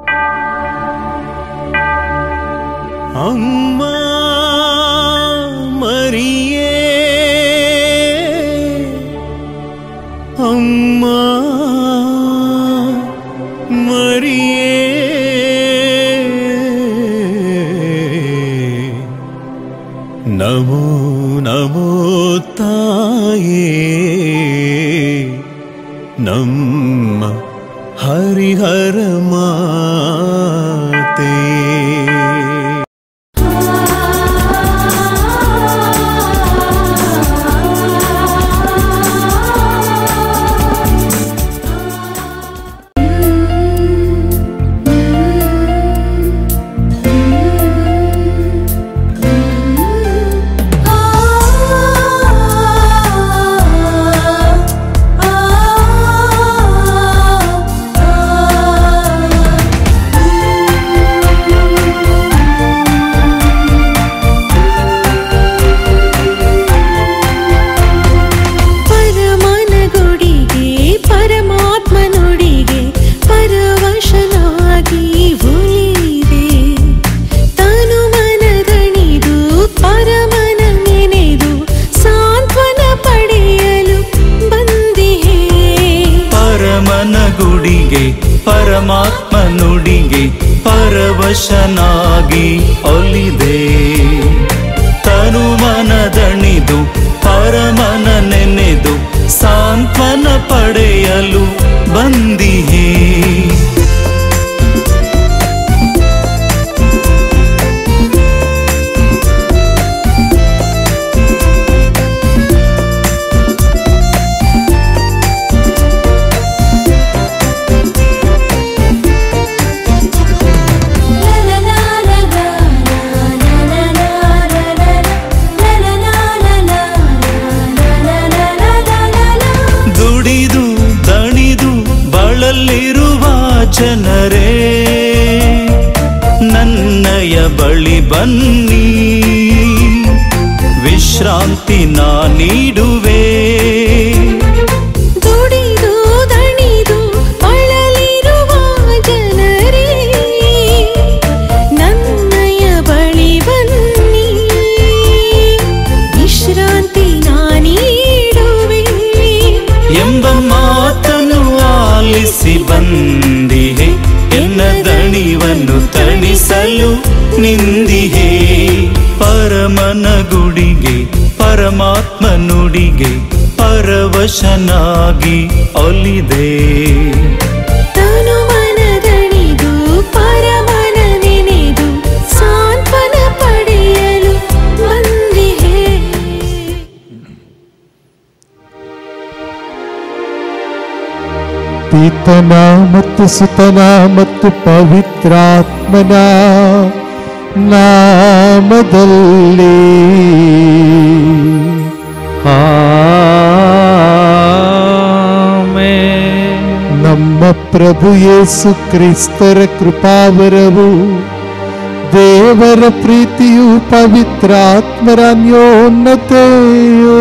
ಅಮ್ಮ ಮರಿಯೇ ಅಮ್ಮ ಮರಿಯೇ ನಮೋ ನಮೋ ತಾಯೇ ನಮ್ಮ ಹರಿಹರ ಮಾತೆ ಪರಮನಗುಡಿಗೆ ಪರಮಾತ್ಮನುಡಿಗೆ ಪರವಶನಾಗಿ ಒಲಿದೆ ತಾನು ಮನದಣಿದು ಪರಮನ ನೆನೆದು ಸಾಂತ್ವನ ಪಡೆಯಲು ಬಂದಿಹೇ ಪರಮನ ಗುಡಿಗೆ ಪರಮಾತ್ಮ ನುಡಿಗೆ ಪರವಶನಾಗಿ ಒಲಿದೆ ತನು ಮನದಣಿದು ಪರಮನ ನೆನೆದು ಸಾಂತ್ವನ ಪಡೆಯಲು ಬಂದಿಹೇ ದುಡಿದು ದಣಿದು ಬಳಲಿರುವ ಜನರೇ ನನ್ನಯ ಬಳಿ ಬನ್ನಿ ವಿಶ್ರಾಂತಿ ನಾ ನೀಡುವೆ ದುಡಿದು ದಣಿದು ಅಳಲಿರುವ ಜನರೇ ನನ್ನಯ ಬಳಿ ಬನ್ನಿ ವಿಶ್ರಾಂತಿ ನಾನೀಡುವೆ ಎಂಬ ಮಾತನು ಆಲಿಸಿ ಬಂದಿಹೆ ಎನ್ನ ದಣಿವನ್ನು ತಣಿಸಲು ನಿಂದಿಹೆ ಪರಮನ ಗುಡಿಗೆ ಪರಮಾತ್ಮ ನುಡಿಗೆ ಪರವಶನಾಗಿ ಒಲಿದೆ ತಾನು ಮನದಣಿದು ಪರಮನ ನೆನೆದು ಸಾಂತ್ವನ ಪಡೆಯಲು ಬಂದಿಹೇ ಪಿತನ ಮತ್ತು ಸುತನ ಮತ್ತು ಪವಿತ್ರಾತ್ಮನ ನಾಮದಲ್ಲಿ ನಮ್ಮ ಪ್ರಭು ಯೇಸು ಕ್ರಿಸ್ತರ ಕೃಪಾವರವು ದೇವರ ಪ್ರೀತಿಯು ಪವಿತ್ರಾತ್ಮರ ಅನ್ಯೋನ್ನತೆಯು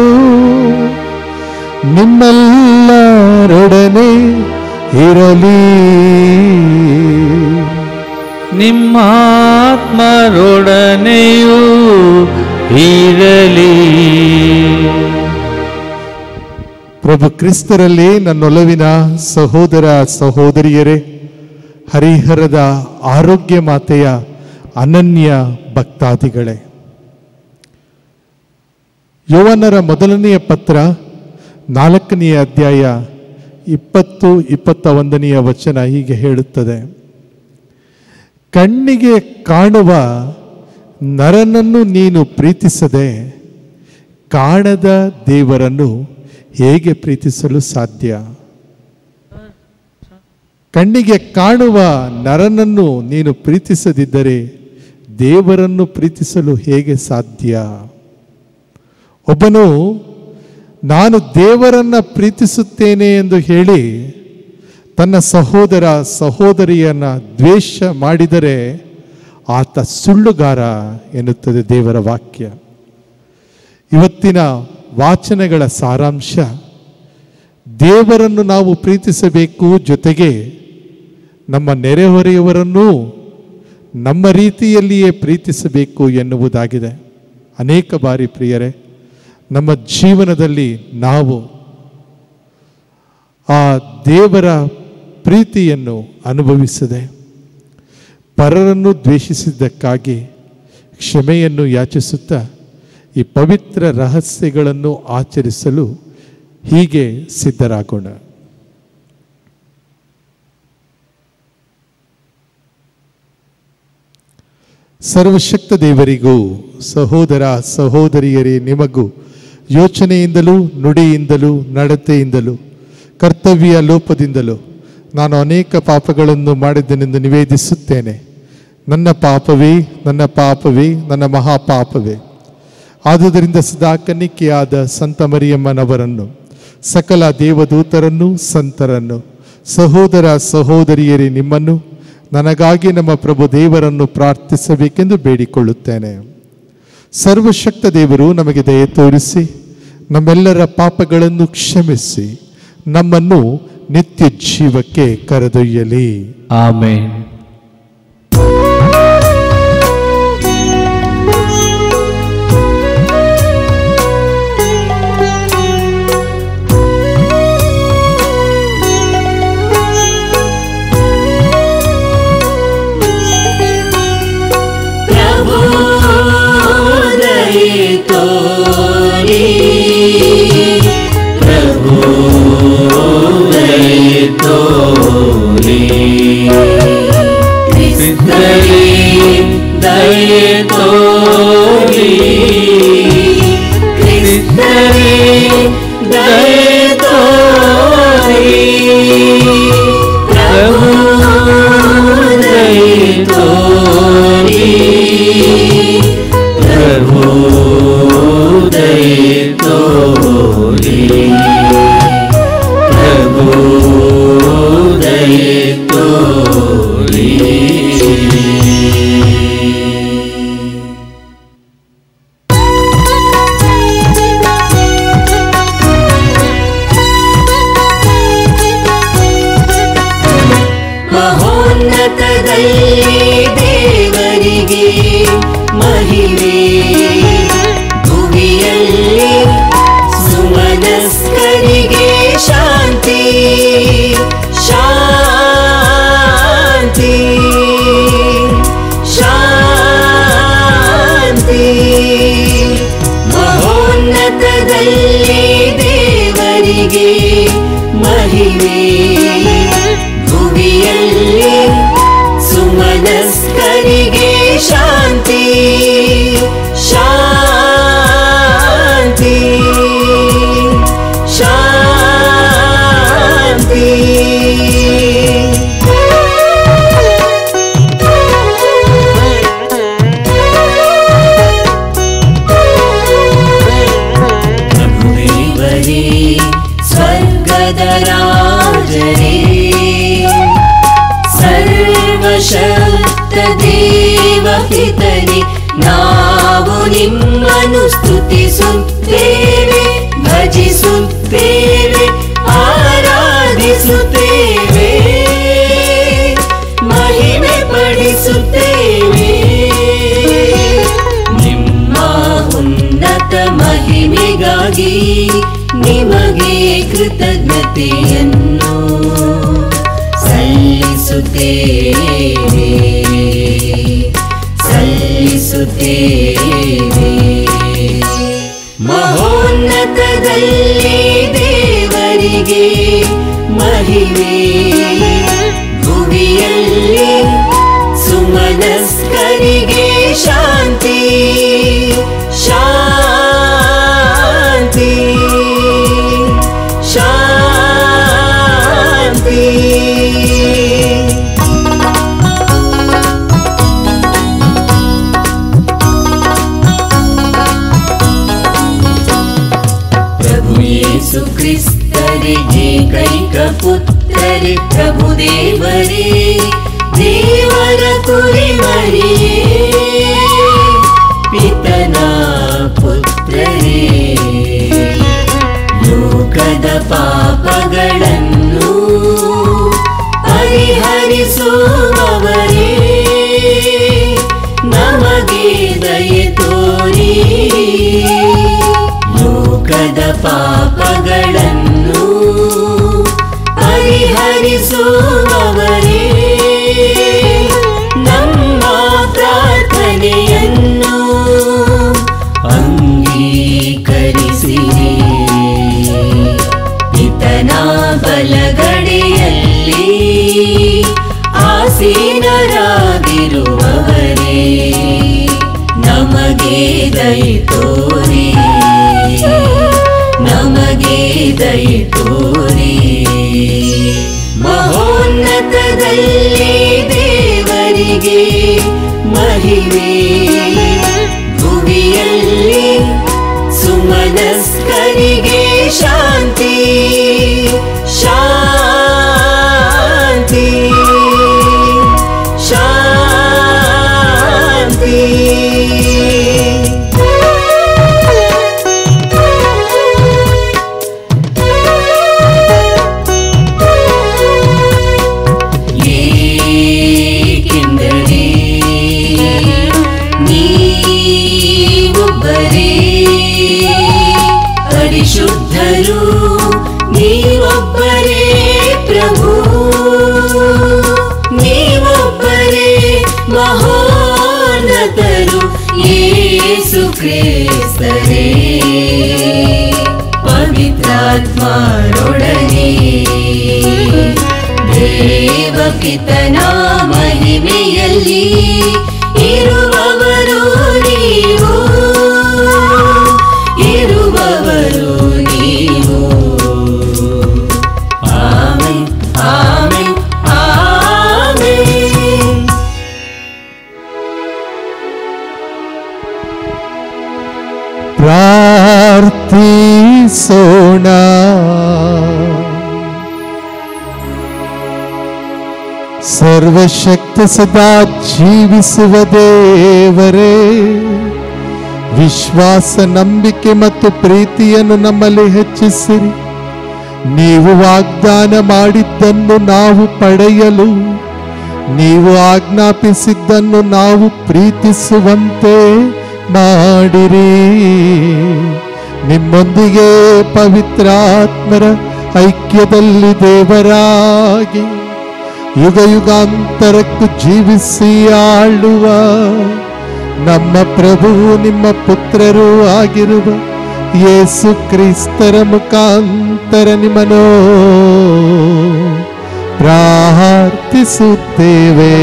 ನಿಮ್ಮೆಲ್ಲರೊಡನೆ ಇರಲಿ ನಿಮ್ಮಾತ್ಮರೊಡನೆಯೂ ಇರಲಿ ಪ್ರಭು ಕ್ರಿಸ್ತರಲ್ಲಿ ನನ್ನೊಲವಿನ ಸಹೋದರ ಸಹೋದರಿಯರೇ ಹರಿಹರದ ಆರೋಗ್ಯ ಮಾತೆಯ ಅನನ್ಯ ಭಕ್ತಾದಿಗಳೇ ಯೌವನರ ಮೊದಲನೆಯ ಪತ್ರ ನಾಲ್ಕನೆಯ ಅಧ್ಯಾಯ ಇಪ್ಪತ್ತು ಇಪ್ಪತ್ತ ಒಂದನೆಯ ವಚನ ಹೀಗೆ ಹೇಳುತ್ತದೆ ಕಣ್ಣಿಗೆ ಕಾಣುವ ನರನನ್ನು ನೀನು ಪ್ರೀತಿಸದೆ ಕಾಣದ ದೇವರನ್ನು ಹೇಗೆ ಪ್ರೀತಿಸಲು ಸಾಧ್ಯ ಕಣ್ಣಿಗೆ ಕಾಣುವ ನರನನ್ನು ನೀನು ಪ್ರೀತಿಸದಿದ್ದರೆ ದೇವರನ್ನು ಪ್ರೀತಿಸಲು ಹೇಗೆ ಸಾಧ್ಯ ಒಬ್ಬನು ನಾನು ದೇವರನ್ನ ಪ್ರೀತಿಸುತ್ತೇನೆ ಎಂದು ಹೇಳಿ ತನ್ನ ಸಹೋದರ ಸಹೋದರಿಯನ್ನ ದ್ವೇಷ ಮಾಡಿದರೆ ಆತ ಸುಳ್ಳುಗಾರ ಎನ್ನುತ್ತದೆ ದೇವರ ವಾಕ್ಯ ಇವತ್ತಿನ ವಾಚನಗಳ ಸಾರಾಂಶ ದೇವರನ್ನು ನಾವು ಪ್ರೀತಿಸಬೇಕು ಜೊತೆಗೆ ನಮ್ಮ ನೆರೆಹೊರೆಯವರನ್ನೂ ನಮ್ಮ ರೀತಿಯಲ್ಲಿಯೇ ಪ್ರೀತಿಸಬೇಕು ಎನ್ನುವುದಾಗಿದೆ ಅನೇಕ ಬಾರಿ ಪ್ರಿಯರೇ ನಮ್ಮ ಜೀವನದಲ್ಲಿ ನಾವು ಆ ದೇವರ ಪ್ರೀತಿಯನ್ನು ಅನುಭವಿಸದೆ ಪರರನ್ನು ದ್ವೇಷಿಸಿದ್ದಕ್ಕಾಗಿ ಕ್ಷಮೆಯನ್ನು ಯಾಚಿಸುತ್ತಾ ಈ ಪವಿತ್ರ ರಹಸ್ಯಗಳನ್ನು ಆಚರಿಸಲು ಹೀಗೆ ಸಿದ್ಧರಾಗೋಣ ಸರ್ವಶಕ್ತ ದೇವರಿಗೂ ಸಹೋದರ ಸಹೋದರಿಯರೇ ನಿಮಗೂ ಯೋಚನೆಯಿಂದಲೂ ನುಡಿಯಿಂದಲೂ ನಡತೆಯಿಂದಲೂ ಕರ್ತವ್ಯ ಲೋಪದಿಂದಲೂ ನಾನು ಅನೇಕ ಪಾಪಗಳನ್ನು ಮಾಡಿದ್ದನೆಂದು ನಿವೇದಿಸುತ್ತೇನೆ ನನ್ನ ಪಾಪವೇ ನನ್ನ ಪಾಪವೇ ನನ್ನ ಮಹಾಪಾಪವೇ ಆದುದರಿಂದ ಸದಾ ಕನ್ನಿಕೆಯಾದ ಸಂತ ಮರಿಯಮ್ಮನವರನ್ನು ಸಕಲ ದೇವದೂತರನ್ನು ಸಂತರನ್ನು ಸಹೋದರ ಸಹೋದರಿಯರೇ ನಿಮ್ಮನ್ನು ನನಗಾಗಿ ನಮ್ಮ ಪ್ರಭು ದೇವರನ್ನು ಪ್ರಾರ್ಥಿಸಬೇಕೆಂದು ಬೇಡಿಕೊಳ್ಳುತ್ತೇನೆ ಸರ್ವಶಕ್ತ ದೇವರು ನಮಗೆ ದಯೆ ತೋರಿಸಿ ನಮ್ಮೆಲ್ಲರ ಪಾಪಗಳನ್ನು ಕ್ಷಮಿಸಿ ನಮ್ಮನ್ನು ನಿತ್ಯ ಜೀವಕ್ಕೆ ಕರೆದೊಯ್ಯಲಿ ಆಮೇನ್ ಪ್ರಭು ದಯೆ ತೋರಿ ಪ್ರಭು ದಯೆ ತೋರಿ ಕ್ರಿಸ್ತರೇ ದಯೆ ತೋರಿ ಕ್ರಿಸ್ತರೇ ದಯೆ ತೋರಿ ಪ್ರಭು ದಯೆ ತೋರಿ ಪ್ರಭು ದಯೆ ತೋರಿ ಪ್ರಭು ದಯೆ ತೋರಿ ಮಹೋನ್ನತದಲ್ಲಿ ದೇವರಿಗೆ ಮಹಿಮೆ ಭುವಿಯಲ್ಲಿ ಸುಮನಸ್ಕರಿಗೆ ಶಾಂತಿ ಶಾಂತಿ ಶಾಂತಿ ಮಹೋನ್ನತದಲ್ಲಿ ದೇವರಿಗೆ ಮಹಿಮೆ ಭುವಿಯಲ್ಲಿ ಸುಮನಸ್ಕರಿಗೆ ಶಾಂತಿ ಶಾಂತಿ ಶಾಂತಿ ಪ್ರಭುದೇವರೇ ಸ್ವರ್ಗದ ರಾಜರೇ ಸರ್ವಶಕ್ತ ದೇವ ಪಿತನೆ ನಾವು ನಿಮ್ಮನ್ನು ಸ್ತುತಿಸುತ್ತೇವೆ ಭಜಿಸುತ್ತೇವೆ ಆರಾಧಿಸುತ್ತೇವೆ ಮಹಿಮೆ ಪಡಿಸುತ್ತೇವೆ ನಿಮ್ಮ ಉನ್ನತ ಮಹಿಮೆಗಾಗಿ ನಿಮಗೆ ಕೃತಜ್ಞತೆಯನ್ನು ಸಲ್ಲಿಸುತ್ತೇವೆ ಸಲ್ಲಿಸುತ್ತೇವೆ ಮಹೋನ್ನತದಲ್ಲಿ ದೇವರಿಗೆ ಮಹಿಮೆ ಭುವಿಯಲ್ಲಿ ಸುಮನಸ್ಕರಿಗೆ ಶಾಂತಿ ಶಾಂತಿ ಶಾಂತಿ ಪ್ರಭು ಯೇಸು ಕ್ರಿಸ್ತರಿಗೆ ಕೈಕ ಪುತ್ರರೇ ಪ್ರಭು ದೇವರೇ ದೇವರ ಕುರಿಮರಿಯೇ ಪಿತನ ಪುತ್ರರೇ ಲೋಕದ ಪಾಪಗಳನ್ನು ಪರಿಹರಿಸುವ ಪಾಪಗಳನ್ನು ಪರಿಹರಿಸುವವರೇ ನಮ್ಮ ಪ್ರಾರ್ಥನೆಯನ್ನು ಅಂಗೀಕರಿಸಿರಿ ಪಿತನ ಬಲಗಡೆಯಲ್ಲಿ ಆಸೀನರಾಗಿರುವವರೇ ನಮಗೆ ದಯ ತೋರಿ ನಮಗೆ ದಯ ತೋರಿ ಮಹೋನ್ನತದಲ್ಲಿ ದೇವರಿಗೆ ಮಹಿಮೆ ಭುವಿಯಲ್ಲಿ ಸುಮನಸ್ಕರಿಗೆ ಶಾಂತಿ ಶಾಂತಿ ಶಾಂತಿ ಏಕೆಂದರೆ ನೀವೊಬ್ಬರೇ ಪರಿಶುದ್ಧರು ನೀವೊಬ್ಬರೇ ಪ್ರಭು ನೀವೊಬ್ಬರೇ ಮಹೋನ್ನತರು ಯೇಸು ಕ್ರಿಸ್ತರೇ ಪವಿತ್ರಾತ್ಮರೊಡನೆ ದೇವಪಿತನ ಮಹಿಮೆಯಲ್ಲಿ ಇರುವವರು ನೀವು ಇರುವವರು ನೀವು ಆಮೆನ್ ಆಮೆನ್ ಆಮೆನ್ ಪ್ರಾರ್ಥಿಸೋಣ ಸರ್ವಶಕ್ತ ಸದಾ ಜೀವಿಸುವ ದೇವರೇ ವಿಶ್ವಾಸ ನಂಬಿಕೆ ಮತ್ತು ಪ್ರೀತಿಯನ್ನು ನಮ್ಮಲ್ಲಿ ಹೆಚ್ಚಿಸಿರಿ ನೀವು ವಾಗ್ದಾನ ಮಾಡಿದ್ದನ್ನು ನಾವು ಪಡೆಯಲು ನೀವು ಆಜ್ಞಾಪಿಸಿದ್ದನ್ನು ನಾವು ಪ್ರೀತಿಸುವಂತೆ ಮಾಡಿರಿ ನಿಮ್ಮೊಂದಿಗೆ ಪವಿತ್ರಾತ್ಮರ ಐಕ್ಯದಲ್ಲಿ ದೇವರಾಗಿ ಯುಗ ಯುಗಾಂತರಕ್ಕೂ ಜೀವಿಸಿ ಆಳುವ ನಮ್ಮ ಪ್ರಭುವು ನಿಮ್ಮ ಪುತ್ರರೂ ಆಗಿರುವ ಯೇಸು ಕ್ರಿಸ್ತರ ಮುಖಾಂತರ ನಿಮ್ಮನೋ ಪ್ರಾರ್ಥಿಸುತ್ತೇವೆ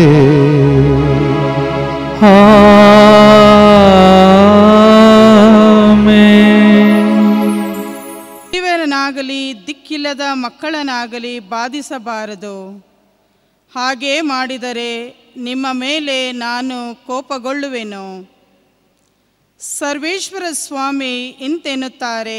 ಇವರನ್ನಾಗಲಿ ದಿಕ್ಕಿಲ್ಲದ ಮಕ್ಕಳನ್ನಾಗಲಿ ಬಾಧಿಸಬಾರದು ಹಾಗೆ ಮಾಡಿದರೆ ನಿಮ್ಮ ಮೇಲೆ ನಾನು ಕೋಪಗೊಳ್ಳುವೆನು ಸರ್ವೇಶ್ವರ ಸ್ವಾಮಿ ಇಂತೆನ್ನುತ್ತಾರೆ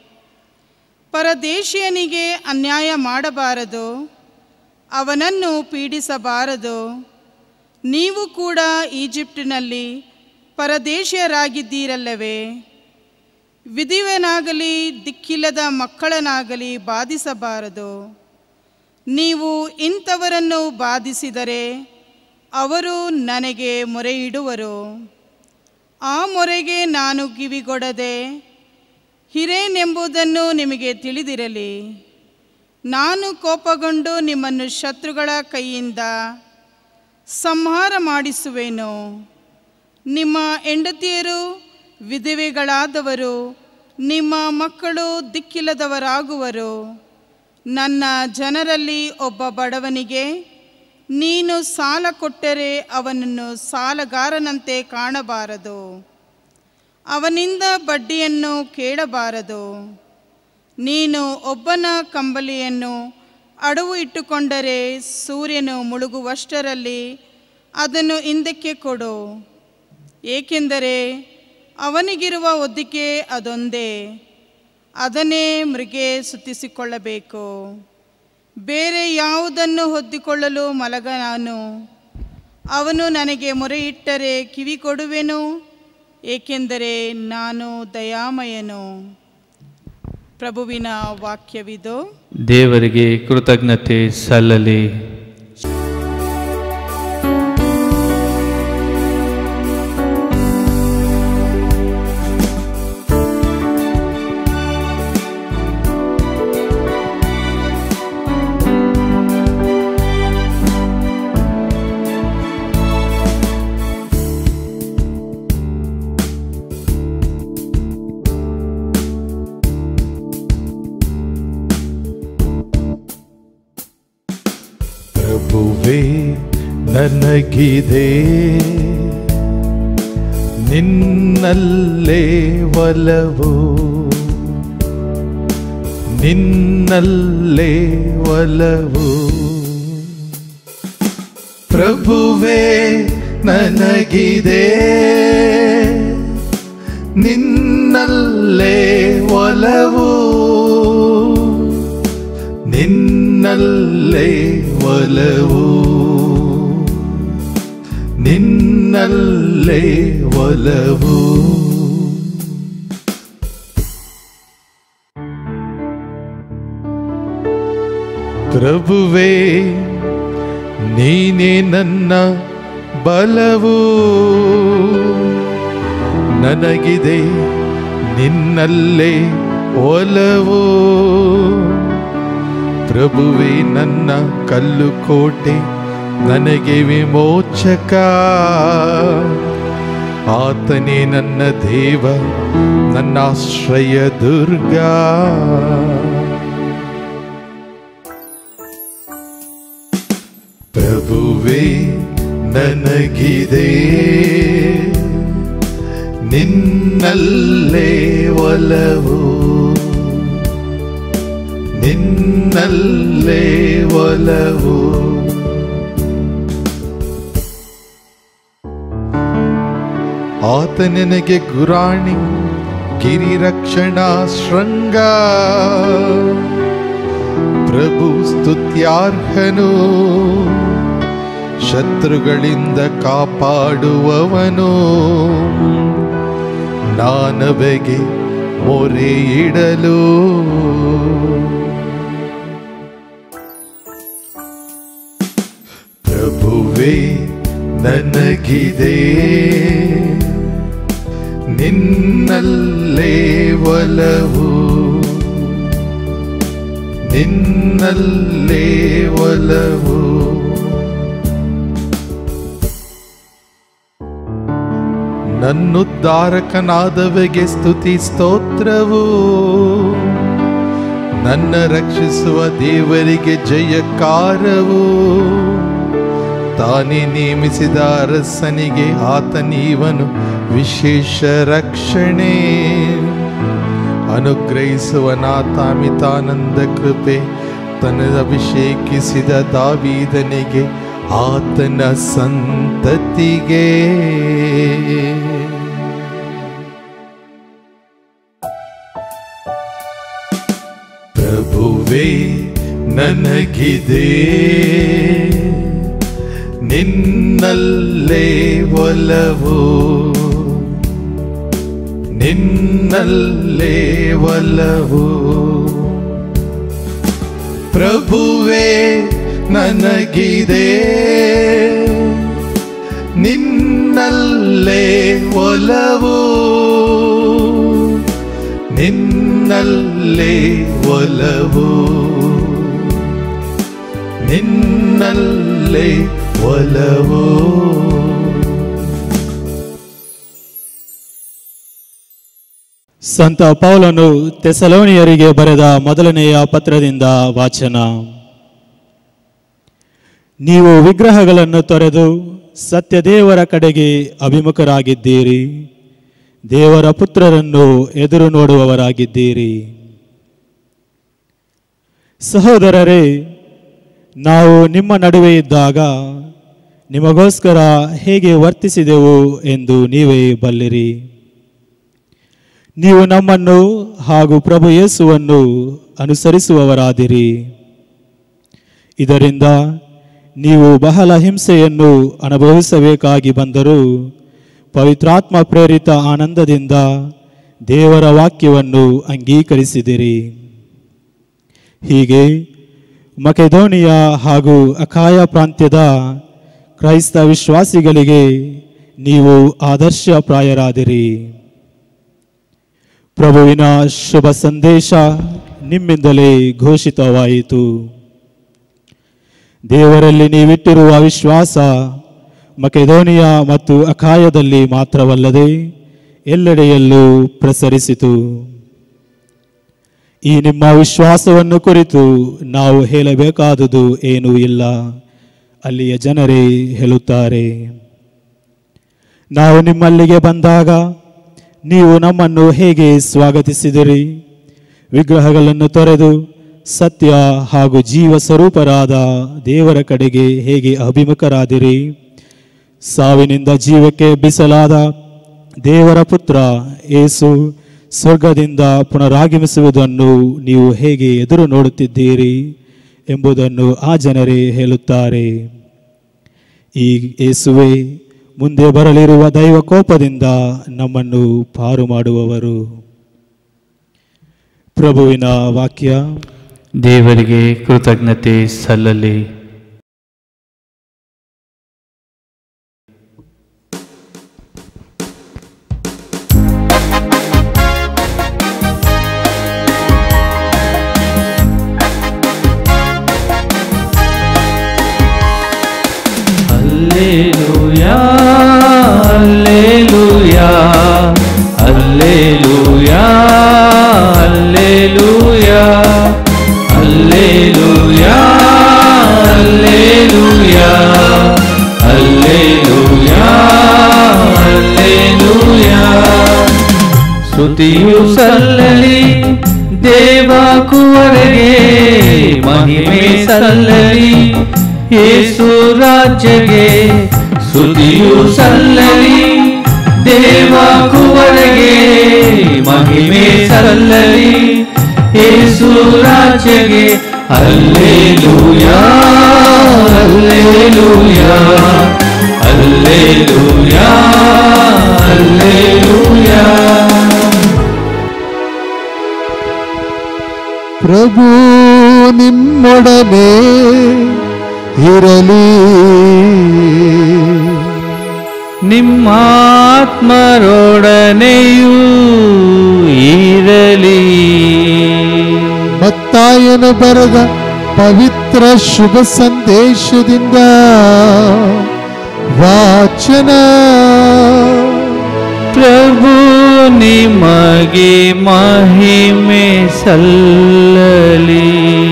ಪರದೇಶಿಯನಿಗೆ ಅನ್ಯಾಯ ಮಾಡಬಾರದು ಅವನನ್ನು ಪೀಡಿಸಬಾರದು ನೀವು ಕೂಡ ಈಜಿಪ್ಟಿನಲ್ಲಿ ಪರದೇಶಿಯರಾಗಿದ್ದೀರಲ್ಲವೇ ವಿಧಿವನಾಗಲಿ ದಿಕ್ಕಿಲ್ಲದ ಮಕ್ಕಳನ್ನಾಗಲಿ ಬಾಧಿಸಬಾರದು ನೀವು ಇಂಥವರನ್ನು ಬಾಧಿಸಿದರೆ ಅವರು ನನಗೆ ಮೊರೆಯಿಡುವರು ಆ ಮೊರೆಗೆ ನಾನು ಕಿವಿಗೊಡದೆ ಹಿರೇನೆಂಬುದನ್ನು ನಿಮಗೆ ತಿಳಿದಿರಲಿ ನಾನು ಕೋಪಗೊಂಡು ನಿಮ್ಮನ್ನು ಶತ್ರುಗಳ ಕೈಯಿಂದ ಸಂಹಾರ ಮಾಡಿಸುವೆನು ನಿಮ್ಮ ಹೆಂಡತಿಯರು ವಿಧವೆಗಳಾದವರು ನಿಮ್ಮ ಮಕ್ಕಳು ದಿಕ್ಕಿಲ್ಲದವರಾಗುವರು ನನ್ನ ಜನರಲ್ಲಿ ಒಬ್ಬ ಬಡವನಿಗೆ ನೀನು ಸಾಲ ಕೊಟ್ಟರೆ ಅವನನ್ನು ಸಾಲಗಾರನಂತೆ ಕಾಣಬಾರದು ಅವನಿಂದ ಬಡ್ಡಿಯನ್ನು ಕೇಳಬಾರದು ನೀನು ಒಬ್ಬನ ಕಂಬಳಿಯನ್ನು ಅಡವು ಇಟ್ಟುಕೊಂಡರೆ ಸೂರ್ಯನು ಮುಳುಗುವಷ್ಟರಲ್ಲಿ ಅದನ್ನು ಹಿಂದಕ್ಕೆ ಕೊಡು ಏಕೆಂದರೆ ಅವನಿಗಿರುವ ಒದ್ದಿಕೆ ಅದೊಂದೇ ಅದನ್ನೇ ಮೃಗೆ ಸುತ್ತಿಸಿಕೊಳ್ಳಬೇಕು ಬೇರೆ ಯಾವುದನ್ನು ಹೊದ್ದಿಕೊಳ್ಳಲು ಮಲಗ ನಾನು ಅವನು ನನಗೆ ಮೊರೆಯಿಟ್ಟರೆ ಕಿವಿ ಕೊಡುವೆನು ಏಕೆಂದರೆ ನಾನು ದಯಾಮಯನು ಪ್ರಭುವಿನ ವಾಕ್ಯವಿದು ದೇವರಿಗೆ ಕೃತಜ್ಞತೆ ಸಲ್ಲಲಿ ಪ್ರಭುವೇ ನನಗಿದೆ ನಿನ್ನಲ್ಲೇ ಒಲವು ನಿನ್ನಲ್ಲೇ ಒಲವು ಪ್ರಭುವೇ ನನಗಿದೆ ನಿನ್ನಲ್ಲೇ ಒಲವು ನಿನ್ನಲ್ಲೇ ಒಲವು ನಿನ್ನಲ್ಲೇ ಒಲವು ಪ್ರಭುವೇ ನೀನೇ ನನ್ನ ಬಲವು ನನಗಿದೆ ನಿನ್ನಲ್ಲೇ ಒಲವು ಪ್ರಭುವೇ ನನ್ನ ಕಲ್ಲು ಕೋಟೆ ನನಗೆ ವಿಮೋಚಕ ಆತನೇ ನನ್ನ ದೇವ ನನ್ನ ಆಶ್ರಯ ದುರ್ಗ ಪ್ರಭುವೇ ನನಗಿದೆ ನಿನ್ನಲ್ಲೇ ಒಲವು ನಿನ್ನಲ್ಲೇ ಒಲವು ಆತ ನನಗೆ ಗುರಾಣಿ ಗಿರಿರಕ್ಷಣಾ ಶೃಂಗ ಪ್ರಭು ಸ್ತುತ್ಯಾರ್ಹನು ಶತ್ರುಗಳಿಂದ ಕಾಪಾಡುವವನು ನಾನವೆಗೆ ಮೊರೆ ಇಡಲು ಪ್ರಭುವೇ ನನಗಿದೆ ನಿನ್ನಲ್ಲೇ ಒಲವು ನಿನ್ನಲ್ಲೇ ಒಲವು ನನ್ನುದ್ಧಾರಕನಾದವೆಗೆ ಸ್ತುತಿ ಸ್ತೋತ್ರವು ನನ್ನ ರಕ್ಷಿಸುವ ದೇವರಿಗೆ ಜಯಕಾರವು ತಾನೇ ನೇಮಿಸಿದ ಅರಸನಿಗೆ ಆತನೀವನು ವಿಶೇಷ ರಕ್ಷಣೆ ಅನುಗ್ರಹಿಸುವನಾತಾಮಿತಾನಂದ ಕೃಪೆ ತನ್ನ ಅಭಿಷೇಕಿಸಿದ ದಾವೀದನಿಗೆ ಆತನ ಸಂತತಿಗೆ ಪ್ರಭುವೇ ನನಗಿದೆ ನಿನ್ನಲ್ಲೇ ಒಲವು ನಿನ್ನಲ್ಲೇ ಒಲವು ಪ್ರಭುವೇ ನನಗಿದೆ ನಿನ್ನಲ್ಲೇ ಒಲವು ನಿನ್ನಲ್ಲೇ ಒಲವು ನಿನ್ನಲ್ಲೇ ಒಲವು ಸಂತ ಪೌಲನು ತೆಸಲೋನಿಯರಿಗೆ ಬರೆದ ಮೊದಲನೆಯ ಪತ್ರದಿಂದ ವಾಚನ ನೀವು ವಿಗ್ರಹಗಳನ್ನು ತೊರೆದು ಸತ್ಯದೇವರ ಕಡೆಗೆ ಅಭಿಮುಖರಾಗಿದ್ದೀರಿ ದೇವರ ಪುತ್ರರನ್ನು ಎದುರು ನೋಡುವವರಾಗಿದ್ದೀರಿ ಸಹೋದರರೇ ನಾವು ನಿಮ್ಮ ನಡುವೆ ಇದ್ದಾಗ ನಿಮಗೋಸ್ಕರ ಹೇಗೆ ವರ್ತಿಸಿದೆವು ಎಂದು ನೀವೇ ಬಲ್ಲಿರಿ ನೀವು ನಮ್ಮನ್ನು ಹಾಗೂ ಪ್ರಭು ಯೇಸುವನ್ನು ಅನುಸರಿಸುವವರಾದಿರಿ ಇದರಿಂದ ನೀವು ಬಹಳ ಹಿಂಸೆಯನ್ನು ಅನುಭವಿಸಬೇಕಾಗಿ ಬಂದರೂ ಪವಿತ್ರಾತ್ಮ ಪ್ರೇರಿತ ಆನಂದದಿಂದ ದೇವರ ವಾಕ್ಯವನ್ನು ಅಂಗೀಕರಿಸಿದಿರಿ ಹೀಗೆ ಮಕೆದೋನಿಯಾ ಹಾಗೂ ಅಖಾಯ ಪ್ರಾಂತ್ಯದ ಕ್ರೈಸ್ತ ವಿಶ್ವಾಸಿಗಳಿಗೆ ನೀವು ಆದರ್ಶಪ್ರಾಯರಾದಿರಿ ಪ್ರಭುವಿನ ಶುಭ ಸಂದೇಶ ನಿಮ್ಮಿಂದಲೇ ಘೋಷಿತವಾಯಿತು ದೇವರಲ್ಲಿ ನೀವಿಟ್ಟಿರುವ ವಿಶ್ವಾಸ ಮಕೆದೋನಿಯಾ ಮತ್ತು ಅಖಾಯದಲ್ಲಿ ಮಾತ್ರವಲ್ಲದೆ ಎಲ್ಲೆಡೆಯಲ್ಲೂ ಪ್ರಸರಿಸಿತು ಈ ನಿಮ್ಮ ವಿಶ್ವಾಸವನ್ನು ಕುರಿತು ನಾವು ಹೇಳಬೇಕಾದುದು ಏನೂ ಇಲ್ಲ ಅಲ್ಲಿಯ ಜನರೇ ಹೇಳುತ್ತಾರೆ ನಾವು ನಿಮ್ಮಲ್ಲಿಗೆ ಬಂದಾಗ ನೀವು ನಮ್ಮನ್ನು ಹೇಗೆ ಸ್ವಾಗತಿಸಿದಿರಿ ವಿಗ್ರಹಗಳನ್ನು ತೊರೆದು ಸತ್ಯ ಹಾಗೂ ಜೀವ ಸ್ವರೂಪರಾದ ದೇವರ ಕಡೆಗೆ ಹೇಗೆ ಅಭಿಮುಖರಾದಿರಿ ಸಾವಿನಿಂದ ಜೀವಕ್ಕೆ ಎಬ್ಬಿಸಲಾದ ದೇವರ ಪುತ್ರ ಏಸು ಸ್ವರ್ಗದಿಂದ ಪುನರಾಗಮಿಸುವುದನ್ನು ನೀವು ಹೇಗೆ ಎದುರು ನೋಡುತ್ತಿದ್ದೀರಿ ಎಂಬುದನ್ನು ಆ ಜನರೇ ಹೇಳುತ್ತಾರೆ ಈ ಏಸುವೆ ಮುಂದೆ ಬರಲಿರುವ ದೈವ ಕೋಪದಿಂದ ನಮ್ಮನ್ನು ಪಾರು ಮಾಡುವವರು ಪ್ರಭುವಿನ ವಾಕ್ಯ ದೇವರಿಗೆ ಕೃತಜ್ಞತೆ ಸಲ್ಲಲಿ Alleluia, Alleluia, Alleluia, Alleluia, Alleluia, Alleluia, Alleluia, Alleluia. ಸ್ತುತಿಯು ಸಲ್ಲಲಿ ದೇವ ಕುವರಗೆ ಮಹಿಮೆ ಸಲ್ಲಲಿ ಯೇಸು ರಾಜ್ಯಗೆ ಸ್ತುತಿಯು ಸಲ್ಲಲಿ ದೇವ ಕುವರಗೆ ಮಹಿಮೆ ಸಲ್ಲಲಿ ಯೇಸು ರಾಜ್ಯಗೆ ಅಲ್ಲೇಲೂಯಾ ಅಲ್ಲೇಲೂಯಾ ಅಲ್ಲೇಲೂಯಾ ಅಲ್ಲೇಲೂಯಾ ಪ್ರಭು ನಿಮ್ಮೊಡನೆ ಇರಲಿ ನಿಮ್ಮಾತ್ಮರೊಡನೆಯೂ ಇರಲಿ ಮತ್ತಾಯನ ಬರೆದ ಪವಿತ್ರ ಶುಭ ಸಂದೇಶದಿಂದ ವಾಚನ ಪ್ರಭು ನಿಮಗೆ ಮಹಿಮೆ ಸಲ್ಲಲಿ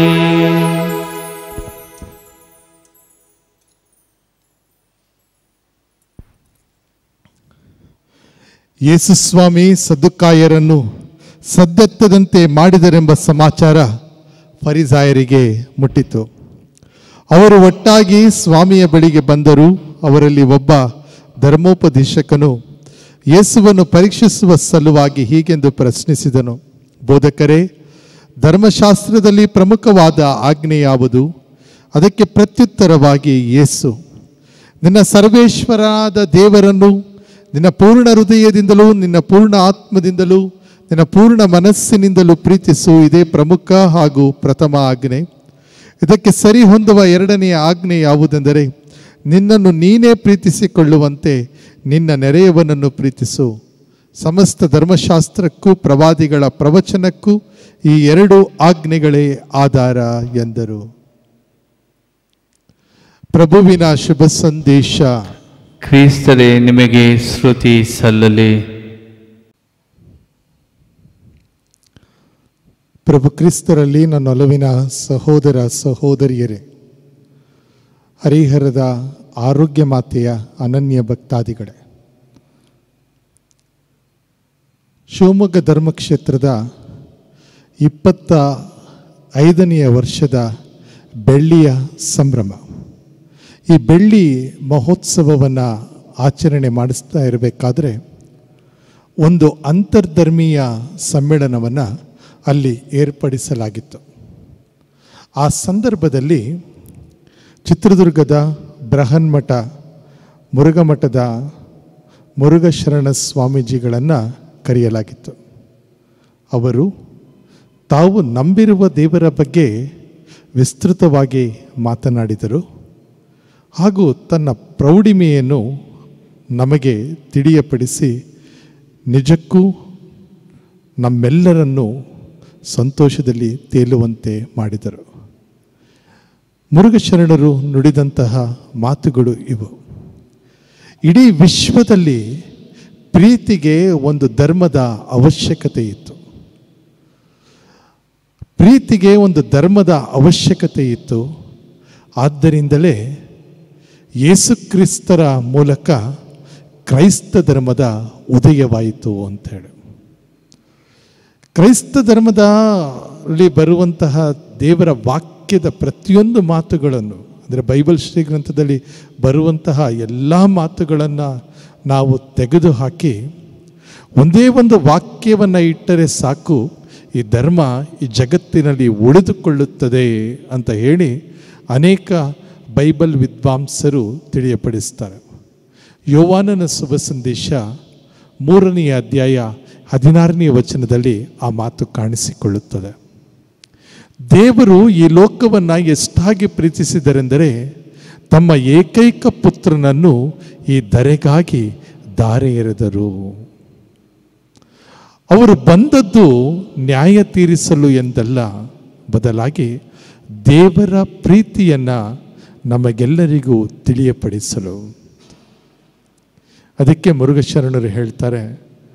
ಯೇಸುಸ್ವಾಮಿ ಸದ್ದುಕಾಯರನ್ನು ಸದ್ದೆತ್ತದಂತೆ ಮಾಡಿದರೆಂಬ ಸಮಾಚಾರ ಫರಿಸಾಯರಿಗೆ ಮುಟ್ಟಿತು ಅವರು ಒಟ್ಟಾಗಿ ಸ್ವಾಮಿಯ ಬಳಿಗೆ ಬಂದರು ಅವರಲ್ಲಿ ಒಬ್ಬ ಧರ್ಮೋಪದೇಶಕನು ಯೇಸುವನ್ನು ಪರೀಕ್ಷಿಸುವ ಸಲುವಾಗಿ ಹೀಗೆಂದು ಪ್ರಶ್ನಿಸಿದನು ಬೋಧಕರೇ ಧರ್ಮಶಾಸ್ತ್ರದಲ್ಲಿ ಪ್ರಮುಖವಾದ ಆಜ್ಞೆ ಯಾವುದು ಅದಕ್ಕೆ ಪ್ರತ್ಯುತ್ತರವಾಗಿ ಯೇಸು ನಿನ್ನ ಸರ್ವೇಶ್ವರನಾದ ದೇವರನ್ನು ನಿನ್ನ ಪೂರ್ಣ ಹೃದಯದಿಂದಲೂ ನಿನ್ನ ಪೂರ್ಣ ಆತ್ಮದಿಂದಲೂ ನಿನ್ನ ಪೂರ್ಣ ಮನಸ್ಸಿನಿಂದಲೂ ಪ್ರೀತಿಸು ಇದೇ ಪ್ರಮುಖ ಹಾಗೂ ಪ್ರಥಮ ಆಜ್ಞೆ ಇದಕ್ಕೆ ಸರಿ ಹೊಂದುವ ಎರಡನೆಯ ಆಜ್ಞೆ ಯಾವುದೆಂದರೆ ನಿನ್ನನ್ನು ನೀನೇ ಪ್ರೀತಿಸಿಕೊಳ್ಳುವಂತೆ ನಿನ್ನ ನೆರೆಯವನನ್ನು ಪ್ರೀತಿಸು ಸಮಸ್ತ ಧರ್ಮಶಾಸ್ತ್ರಕ್ಕೂ ಪ್ರವಾದಿಗಳ ಪ್ರವಚನಕ್ಕೂ ಈ ಎರಡು ಆಜ್ಞೆಗಳೇ ಆಧಾರ ಎಂದರು ಪ್ರಭುವಿನ ಶುಭ ಸಂದೇಶ ಕ್ರಿಸ್ತರೇ ನಿಮಗೆ ಶ್ರುತಿ ಸಲ್ಲಲಿ ಪ್ರಭು ಕ್ರಿಸ್ತರಲ್ಲಿ ನನ್ನ ಒಲವಿನ ಸಹೋದರ ಸಹೋದರಿಯರೇ ಹರಿಹರದ ಆರೋಗ್ಯ ಮಾತೆಯ ಅನನ್ಯ ಭಕ್ತಾದಿಗಳೇ ಶಿವಮೊಗ್ಗ ಧರ್ಮಕ್ಷೇತ್ರದ ಇಪ್ಪತ್ತ ಐದನೆಯ ವರ್ಷದ ಬೆಳ್ಳಿಯ ಸಂಭ್ರಮ ಈ ಬೆಳ್ಳಿ ಮಹೋತ್ಸವವನ್ನು ಆಚರಣೆ ಮಾಡಿಸ್ತಾ ಇರಬೇಕಾದ್ರೆ ಒಂದು ಅಂತರ್ಧರ್ಮೀಯ ಸಮ್ಮೇಳನವನ್ನು ಅಲ್ಲಿ ಏರ್ಪಡಿಸಲಾಗಿತ್ತು ಆ ಸಂದರ್ಭದಲ್ಲಿ ಚಿತ್ರದುರ್ಗದ ಬೃಹನ್ಮಠ ಮುರುಘಮಠದ ಮುರುಘಶರಣ ಸ್ವಾಮೀಜಿಗಳನ್ನು ಕರೆಯಲಾಗಿತ್ತು ಅವರು ತಾವು ನಂಬಿರುವ ದೇವರ ಬಗ್ಗೆ ವಿಸ್ತೃತವಾಗಿ ಮಾತನಾಡಿದರು ಹಾಗೂ ತನ್ನ ಪ್ರೌಢಿಮೆಯನ್ನು ನಮಗೆ ತಿಳಿಯಪಡಿಸಿ ನಿಜಕ್ಕೂ ನಮ್ಮೆಲ್ಲರನ್ನು ಸಂತೋಷದಲ್ಲಿ ತೇಲುವಂತೆ ಮಾಡಿದರು ಮುರುಘಶರಣರು ನುಡಿದಂತಹ ಮಾತುಗಳು ಇವು ಇಡೀ ವಿಶ್ವದಲ್ಲಿ ಪ್ರೀತಿಗೆ ಒಂದು ಧರ್ಮದ ಅವಶ್ಯಕತೆ ಇತ್ತು ಪ್ರೀತಿಗೆ ಒಂದು ಧರ್ಮದ ಅವಶ್ಯಕತೆ ಇತ್ತು ಆದ್ದರಿಂದಲೇ ಯೇಸುಕ್ರಿಸ್ತರ ಮೂಲಕ ಕ್ರೈಸ್ತ ಧರ್ಮದ ಉದಯವಾಯಿತು ಅಂತೇಳಿ ಕ್ರೈಸ್ತ ಧರ್ಮದಲ್ಲಿ ಬರುವಂತಹ ದೇವರ ವಾಕ್ಯದ ಪ್ರತಿಯೊಂದು ಮಾತುಗಳನ್ನು ಅಂದರೆ ಬೈಬಲ್ ಶ್ರೀ ಗ್ರಂಥದಲ್ಲಿ ಬರುವಂತಹ ಎಲ್ಲ ಮಾತುಗಳನ್ನು ನಾವು ತೆಗೆದುಹಾಕಿ ಒಂದೇ ಒಂದು ವಾಕ್ಯವನ್ನು ಇಟ್ಟರೆ ಸಾಕು ಈ ಧರ್ಮ ಈ ಜಗತ್ತಿನಲ್ಲಿ ಉಳಿದುಕೊಳ್ಳುತ್ತದೆ ಅಂತ ಹೇಳಿ ಅನೇಕ ಬೈಬಲ್ ವಿದ್ವಾಂಸರು ತಿಳಿಯಪಡಿಸ್ತಾರೆ ಯೋವಾನನ ಶುಭ ಸಂದೇಶ ಮೂರನೆಯ ಅಧ್ಯಾಯ ಹದಿನಾರನೆಯ ವಚನದಲ್ಲಿ ಆ ಮಾತು ಕಾಣಿಸಿಕೊಳ್ಳುತ್ತದೆ ದೇವರು ಈ ಲೋಕವನ್ನು ಎಷ್ಟಾಗಿ ಪ್ರೀತಿಸಿದರೆಂದರೆ ತಮ್ಮ ಏಕೈಕ ಪುತ್ರನನ್ನು ಈ ಧರೆಗಾಗಿ ದಾರೆ ಎರೆದರು ಅವರು ಬಂದದ್ದು ನ್ಯಾಯ ತೀರಿಸಲು ಎಂದಲ್ಲ ಬದಲಾಗಿ ದೇವರ ಪ್ರೀತಿಯನ್ನು ನಮಗೆಲ್ಲರಿಗೂ ತಿಳಿಯಪಡಿಸಲು ಅದಕ್ಕೆ ಮುರುಘಶರಣರು ಹೇಳ್ತಾರೆ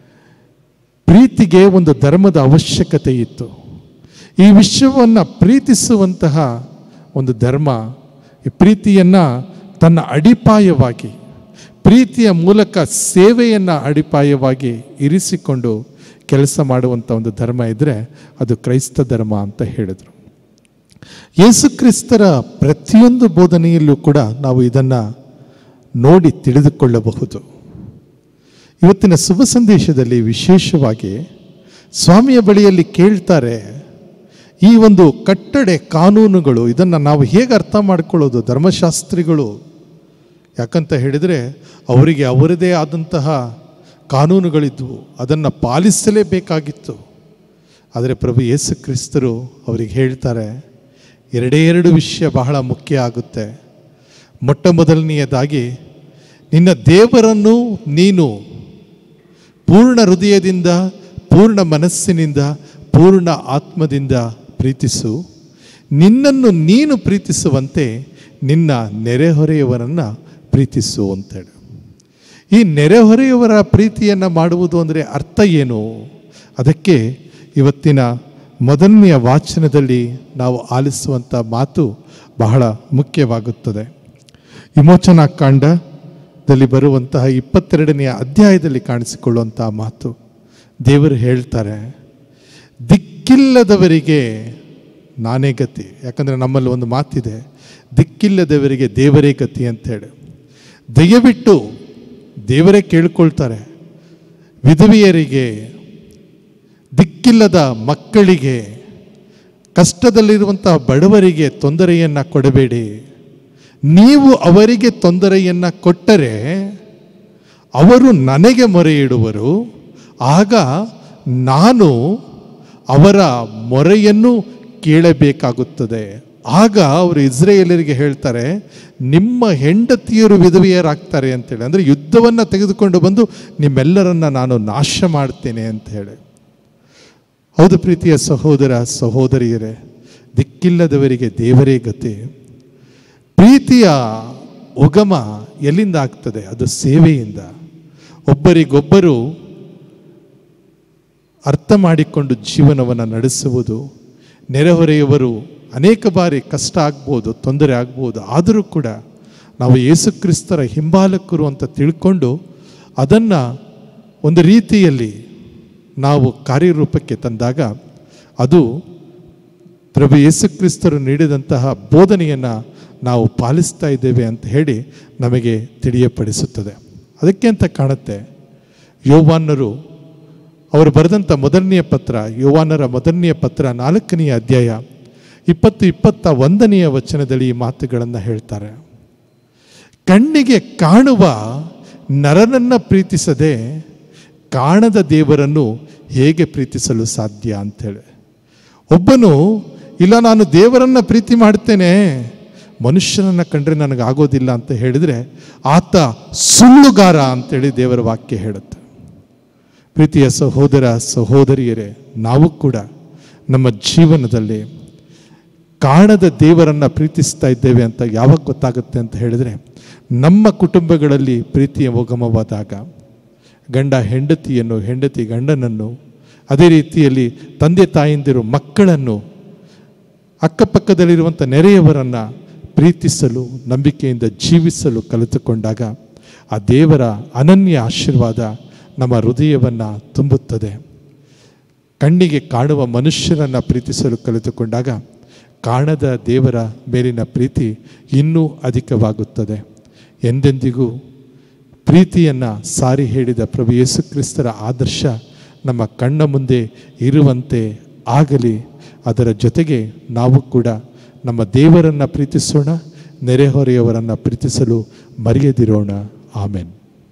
ಪ್ರೀತಿಗೆ ಒಂದು ಧರ್ಮದ ಅವಶ್ಯಕತೆ ಇತ್ತು ಈ ವಿಶ್ವವನ್ನು ಪ್ರೀತಿಸುವಂತಹ ಒಂದು ಧರ್ಮ ಈ ಪ್ರೀತಿಯನ್ನು ತನ್ನ ಅಡಿಪಾಯವಾಗಿ ಪ್ರೀತಿಯ ಮೂಲಕ ಸೇವೆಯನ್ನು ಅಡಿಪಾಯವಾಗಿ ಇರಿಸಿಕೊಂಡು ಕೆಲಸ ಮಾಡುವಂಥ ಒಂದು ಧರ್ಮ ಇದ್ದರೆ ಅದು ಕ್ರೈಸ್ತ ಧರ್ಮ ಅಂತ ಹೇಳಿದರು ಯೇಸುಕ್ರಿಸ್ತರ ಪ್ರತಿಯೊಂದು ಬೋಧನೆಯಲ್ಲೂ ಕೂಡ ನಾವು ಇದನ್ನು ನೋಡಿ ತಿಳಿದುಕೊಳ್ಳಬಹುದು ಇವತ್ತಿನ ಶುಭ ಸಂದೇಶದಲ್ಲಿ ವಿಶೇಷವಾಗಿ ಸ್ವಾಮಿಯ ಬಳಿಯಲ್ಲಿ ಕೇಳ್ತಾರೆ ಈ ಒಂದು ಕಟ್ಟಡೆ ಕಾನೂನುಗಳು ಇದನ್ನು ನಾವು ಹೇಗೆ ಅರ್ಥ ಮಾಡ್ಕೊಳ್ಳೋದು ಧರ್ಮಶಾಸ್ತ್ರಿಗಳು ಯಾಕಂತ ಹೇಳಿದರೆ ಅವರಿಗೆ ಅವರದೇ ಆದಂತಹ ಕಾನೂನುಗಳಿದ್ವು ಅದನ್ನು ಪಾಲಿಸಲೇಬೇಕಾಗಿತ್ತು ಆದರೆ ಪ್ರಭು ಯೇಸು ಕ್ರಿಸ್ತರು ಅವರಿಗೆ ಹೇಳ್ತಾರೆ ಎರಡೇ ಎರಡು ವಿಷಯ ಬಹಳ ಮುಖ್ಯ ಆಗುತ್ತೆ ಮೊಟ್ಟ ಮೊದಲನೆಯದಾಗಿ ನಿನ್ನ ದೇವರನ್ನು ನೀನು ಪೂರ್ಣ ಹೃದಯದಿಂದ ಪೂರ್ಣ ಮನಸ್ಸಿನಿಂದ ಪೂರ್ಣ ಆತ್ಮದಿಂದ ಪ್ರೀತಿಸು ನಿನ್ನನ್ನು ನೀನು ಪ್ರೀತಿಸುವಂತೆ ನಿನ್ನ ನೆರೆಹೊರೆಯವರನ್ನು ಪ್ರೀತಿಸು ಅಂತೇಳಿ ಈ ನೆರೆಹೊರೆಯವರ ಪ್ರೀತಿಯನ್ನು ಮಾಡುವುದು ಅಂದರೆ ಅರ್ಥ ಏನು ಅದಕ್ಕೆ ಇವತ್ತಿನ ಮೊದಲನೆಯ ವಾಚನದಲ್ಲಿ ನಾವು ಆಲಿಸುವಂಥ ಮಾತು ಬಹಳ ಮುಖ್ಯವಾಗುತ್ತದೆ ವಿಮೋಚನಾ ಕಾಂಡದಲ್ಲಿ ಬರುವಂತಹ ಇಪ್ಪತ್ತೆರಡನೆಯ ಅಧ್ಯಾಯದಲ್ಲಿ ಕಾಣಿಸಿಕೊಳ್ಳುವಂತಹ ಮಾತು ದೇವರು ಹೇಳ್ತಾರೆ ದಿಕ್ಕಿಲ್ಲದವರಿಗೆ ನಾನೇ ಗತಿ ಯಾಕಂದರೆ ನಮ್ಮಲ್ಲಿ ಒಂದು ಮಾತಿದೆ ದಿಕ್ಕಿಲ್ಲದವರಿಗೆ ದೇವರೇ ಗತಿ ಅಂತೇಳಿ ದಯವಿಟ್ಟು ದೇವರೇ ಕೇಳ್ಕೊಳ್ತಾರೆ ವಿಧವೆಯರಿಗೆ ದಿಕ್ಕಿಲ್ಲದ ಮಕ್ಕಳಿಗೆ ಕಷ್ಟದಲ್ಲಿರುವಂತಹ ಬಡವರಿಗೆ ತೊಂದರೆಯನ್ನು ಕೊಡಬೇಡಿ ನೀವು ಅವರಿಗೆ ತೊಂದರೆಯನ್ನು ಕೊಟ್ಟರೆ ಅವರು ನನಗೆ ಮೊರೆ ಇಡುವರು ಆಗ ನಾನು ಅವರ ಮೊರೆಯನ್ನು ಕೇಳಬೇಕಾಗುತ್ತದೆ ಆಗ ಅವರು ಇಸ್ರೇಲರಿಗೆ ಹೇಳ್ತಾರೆ ನಿಮ್ಮ ಹೆಂಡತಿಯರು ವಿಧವೆಯರಾಗ್ತಾರೆ ಅಂತೇಳಿ ಅಂದರೆ ಯುದ್ಧವನ್ನು ತೆಗೆದುಕೊಂಡು ಬಂದು ನಿಮ್ಮೆಲ್ಲರನ್ನ ನಾನು ನಾಶ ಮಾಡ್ತೇನೆ ಅಂತ ಹೇಳಿ ಹೌದು ಪ್ರೀತಿಯ ಸಹೋದರ ಸಹೋದರಿಯರೇ ದಿಕ್ಕಿಲ್ಲದವರಿಗೆ ದೇವರೇ ಗತಿ ಪ್ರೀತಿಯ ಉಗಮ ಎಲ್ಲಿಂದ ಆಗ್ತದೆ ಅದು ಸೇವೆಯಿಂದ ಒಬ್ಬರಿಗೊಬ್ಬರು ಅರ್ಥ ಮಾಡಿಕೊಂಡು ಜೀವನವನ್ನು ನಡೆಸುವುದು ನೆರೆಹೊರೆಯವರು ಅನೇಕ ಬಾರಿ ಕಷ್ಟ ಆಗ್ಬೋದು ತೊಂದರೆ ಆಗ್ಬೋದು ಆದರೂ ಕೂಡ ನಾವು ಯೇಸುಕ್ರಿಸ್ತರ ಹಿಂಬಾಲಕರು ಅಂತ ತಿಳ್ಕೊಂಡು ಅದನ್ನು ಒಂದು ರೀತಿಯಲ್ಲಿ ನಾವು ಕಾರ್ಯರೂಪಕ್ಕೆ ತಂದಾಗ ಅದು ಪ್ರಭು ಯೇಸುಕ್ರಿಸ್ತರು ನೀಡಿದಂತಹ ಬೋಧನೆಯನ್ನು ನಾವು ಪಾಲಿಸ್ತಾ ಇದ್ದೇವೆ ಅಂತ ಹೇಳಿ ನಮಗೆ ತಿಳಿಯಪಡಿಸುತ್ತದೆ ಅದಕ್ಕೆ ಅಂತ ಕಾಣುತ್ತೆ ಯೋವಾನರು ಅವರು ಬರೆದಂಥ ಮೊದಲನೆಯ ಪತ್ರ ಯೋವಾನರ ಮೊದಲನೆಯ ಪತ್ರ ನಾಲ್ಕನೆಯ ಅಧ್ಯಾಯ ಇಪ್ಪತ್ತು ಇಪ್ಪತ್ತ ಒಂದನೆಯ ವಚನದಲ್ಲಿ ಈ ಮಾತುಗಳನ್ನು ಹೇಳ್ತಾರೆ ಕಣ್ಣಿಗೆ ಕಾಣುವ ನರನನ್ನು ಪ್ರೀತಿಸದೆ ಕಾಣದ ದೇವರನ್ನು ಹೇಗೆ ಪ್ರೀತಿಸಲು ಸಾಧ್ಯ ಅಂಥೇಳಿ ಒಬ್ಬನು ಇಲ್ಲ ನಾನು ದೇವರನ್ನು ಪ್ರೀತಿ ಮಾಡ್ತೇನೆ ಮನುಷ್ಯನನ್ನು ಕಂಡ್ರೆ ನನಗೆ ಆಗೋದಿಲ್ಲ ಅಂತ ಹೇಳಿದರೆ ಆತ ಸುಳ್ಳುಗಾರ ಅಂತೇಳಿ ದೇವರ ವಾಕ್ಯ ಹೇಳುತ್ತೆ ಪ್ರೀತಿಯ ಸಹೋದರ ಸಹೋದರಿಯರೇ ನಾವು ಕೂಡ ನಮ್ಮ ಜೀವನದಲ್ಲಿ ಕಾಣದ ದೇವರನ್ನು ಪ್ರೀತಿಸ್ತಾ ಇದ್ದೇವೆ ಅಂತ ಯಾವಾಗ ಗೊತ್ತಾಗುತ್ತೆ ಅಂತ ಹೇಳಿದರೆ ನಮ್ಮ ಕುಟುಂಬಗಳಲ್ಲಿ ಪ್ರೀತಿಯ ಉಗಮವಾದಾಗ ಗಂಡ ಹೆಂಡತಿಯನ್ನು ಹೆಂಡತಿ ಗಂಡನನ್ನು ಅದೇ ರೀತಿಯಲ್ಲಿ ತಂದೆ ತಾಯಂದಿರು ಮಕ್ಕಳನ್ನು ಅಕ್ಕಪಕ್ಕದಲ್ಲಿರುವಂಥ ನೆರೆಯವರನ್ನು ಪ್ರೀತಿಸಲು ನಂಬಿಕೆಯಿಂದ ಜೀವಿಸಲು ಕಲಿತುಕೊಂಡಾಗ ಆ ದೇವರ ಅನನ್ಯ ಆಶೀರ್ವಾದ ನಮ್ಮ ಹೃದಯವನ್ನು ತುಂಬುತ್ತದೆ ಕಣ್ಣಿಗೆ ಕಾಣುವ ಮನುಷ್ಯರನ್ನು ಪ್ರೀತಿಸಲು ಕಲಿತುಕೊಂಡಾಗ ಕಾಣದ ದೇವರ ಮೇಲಿನ ಪ್ರೀತಿ ಇನ್ನೂ ಅಧಿಕವಾಗುತ್ತದೆ ಎಂದೆಂದಿಗೂ ಪ್ರೀತಿಯನ್ನು ಸಾರಿ ಹೇಳಿದ ಪ್ರಭು ಯೇಸು ಕ್ರಿಸ್ತರ ಆದರ್ಶ ನಮ್ಮ ಕಣ್ಣ ಮುಂದೆ ಇರುವಂತೆ ಆಗಲಿ ಅದರ ಜೊತೆಗೆ ನಾವು ಕೂಡ ನಮ್ಮ ದೇವರನ್ನು ಪ್ರೀತಿಸೋಣ ನೆರೆಹೊರೆಯವರನ್ನು ಪ್ರೀತಿಸಲು ಮರೆಯದಿರೋಣ ಆಮೇನ್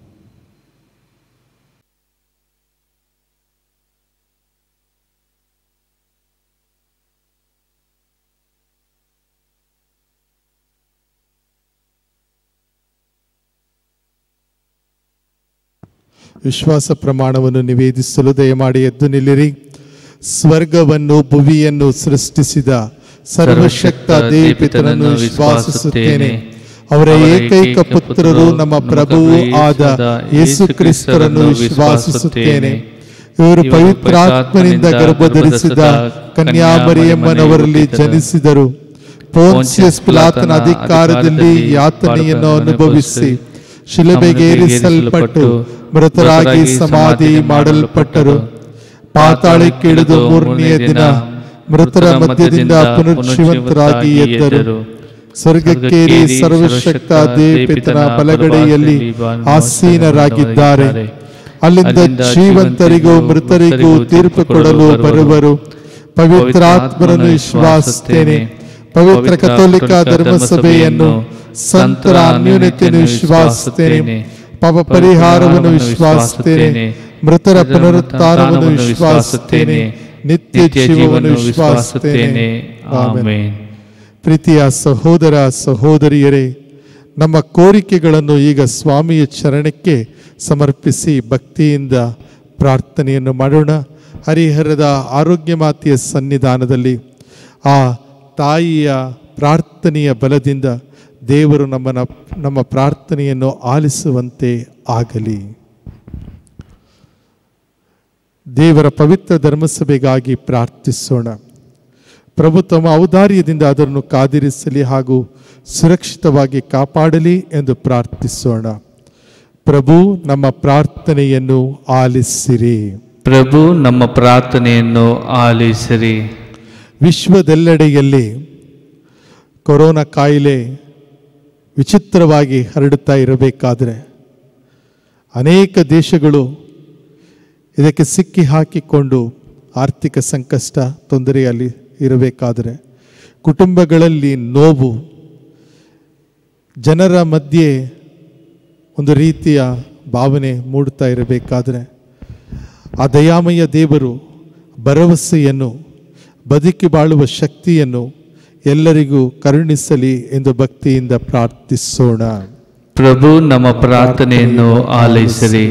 ವಿಶ್ವಾಸ ಪ್ರಮಾಣವನ್ನು ನಿವೇದಿಸಲು ದಯಮಾಡಿ ಎದ್ದು ನಿಲ್ಲಿರಿ ಸ್ವರ್ಗವನ್ನು ಭುವಿಯನ್ನು ಸೃಷ್ಟಿಸಿದ ಸರ್ವಶಕ್ತ ದೇವಿತನನ್ನು ವಿಶ್ವಾಸಿಸುತ್ತೇನೆ ಅವರ ಏಕೈಕ ಪುತ್ರರು ನಮ್ಮ ಪ್ರಭುವು ಆದ ಯೇಸು ಕ್ರಿಸ್ತರನ್ನು ವಿಶ್ವಾಸಿಸುತ್ತೇನೆ ಇವರು ಪವಿತ್ರಾತ್ಮನಿಂದ ಗರ್ಭಧರಿಸಿದ ಕನ್ಯಾಮರಿಯಮ್ಮನವರಲ್ಲಿ ಜನಿಸಿದರು ಪೋನ್ಸಿಯಸ್ ಪಿಲಾತನ ಅಧಿಕಾರದಲ್ಲಿ ಯಾತನೆಯನ್ನು ಅನುಭವಿಸಿ ಶಿಲುಬೆಗೇರಿಸಲ್ಪಟ್ಟು ಮೃತರಾಗಿ ಸಮಾಧಿ ಮಾಡಲ್ಪಟ್ಟರು ಪಾತಾಳಕ್ಕೆ ಇಳಿದು ಮೂರನೆಯ ದಿನ ಮೃತರ ಮಧ್ಯದಿಂದ ಪುನರ್ಜೀವಂತರಾಗಿ ಎದ್ದರು ಸ್ವರ್ಗಕ್ಕೇರಿ ಸರ್ವಶಕ್ತ ದೇವಪಿತನ ಬಲಗಡೆಯಲ್ಲಿ ಆಸೀನರಾಗಿದ್ದಾರೆ ಅಲ್ಲಿಂದ ಜೀವಂತರಿಗೂ ಮೃತರಿಗೂ ತೀರ್ಪು ಕೊಡಲು ಬರುವರು ಪವಿತ್ರಾತ್ಮರನ್ನು ವಿಶ್ವಾಸಿಸ್ತೇನೆ ಪವಿತ್ರ ಕಥೋಲಿಕ ಧರ್ಮಸಭೆಯನ್ನು ಸಂತರ ಅನ್ಯೂನ್ಯತೆಯನ್ನು ವಿಶ್ವಾಸಿಸ್ತೇನೆ ಪಾಪ ಪರಿಹಾರವನ್ನು ವಿಶ್ವಾಸಿಸ್ತೇನೆ ಮೃತರ ಪುನರುತ್ಥಾನವನ್ನು ವಿಶ್ವಾಸಿಸ್ತೇನೆ ನಿತ್ಯ ಜೀವವನ್ನು ವಿಶ್ವಾಸಿಸ್ತೇನೆ ಆಮೆನ್ ಪ್ರೀತಿಯ ಸಹೋದರ ಸಹೋದರಿಯರೇ ನಮ್ಮ ಕೋರಿಕೆಗಳನ್ನು ಈಗ ಸ್ವಾಮಿಯ ಚರಣಕ್ಕೆ ಸಮರ್ಪಿಸಿ ಭಕ್ತಿಯಿಂದ ಪ್ರಾರ್ಥನೆಯನ್ನು ಮಾಡೋಣ ಹರಿಹರದ ಆರೋಗ್ಯ ಮಾತೆಯ ಸನ್ನಿಧಾನದಲ್ಲಿ ಆ ತಾಯಿಯ ಪ್ರಾರ್ಥನೆಯ ಬಲದಿಂದ ದೇವರು ನಮ್ಮನ ನಮ್ಮ ಪ್ರಾರ್ಥನೆಯನ್ನು ಆಲಿಸುವಂತೆ ಆಗಲಿ ದೇವರ ಪವಿತ್ರ ಧರ್ಮಸಭೆಗಾಗಿ ಪ್ರಾರ್ಥಿಸೋಣ ಪ್ರಭು ತಮ್ಮ ಔದಾರ್ಯದಿಂದ ಅದನ್ನು ಕಾದಿರಿಸಲಿ ಹಾಗೂ ಸುರಕ್ಷಿತವಾಗಿ ಕಾಪಾಡಲಿ ಎಂದು ಪ್ರಾರ್ಥಿಸೋಣ ಪ್ರಭು ನಮ್ಮ ಪ್ರಾರ್ಥನೆಯನ್ನು ಆಲಿಸಿರಿ ಪ್ರಭು ನಮ್ಮ ಪ್ರಾರ್ಥನೆಯನ್ನು ಆಲಿಸಿರಿ ವಿಶ್ವದೆಲ್ಲೆಡೆಯಲ್ಲಿ ಕೊರೋನಾ ಕಾಯಿಲೆ ವಿಚಿತ್ರವಾಗಿ ಹರಡುತ್ತಾ ಇರಬೇಕಾದರೆ ಅನೇಕ ದೇಶಗಳು ಇದಕ್ಕೆ ಸಿಕ್ಕಿ ಹಾಕಿಕೊಂಡು ಆರ್ಥಿಕ ಸಂಕಷ್ಟ ತೊಂದರೆಯಲ್ಲಿ ಇರಬೇಕಾದರೆ ಕುಟುಂಬಗಳಲ್ಲಿ ನೋವು ಜನರ ಮಧ್ಯೆ ಒಂದು ರೀತಿಯ ಭಾವನೆ ಮೂಡುತ್ತಾ ಇರಬೇಕಾದರೆ ಆ ದಯಾಮಯ ದೇವರು ಭರವಸೆಯನ್ನು ಬದುಕಿ ಬಾಳುವ ಶಕ್ತಿಯನ್ನು ಎಲ್ಲರಿಗೂ ಕರುಣಿಸಲಿ ಎಂದು ಭಕ್ತಿಯಿಂದ ಪ್ರಾರ್ಥಿಸೋಣ ಪ್ರಭು ನಮ್ಮ ಪ್ರಾರ್ಥನೆಯನ್ನು ಆಲೈಸಿರಿ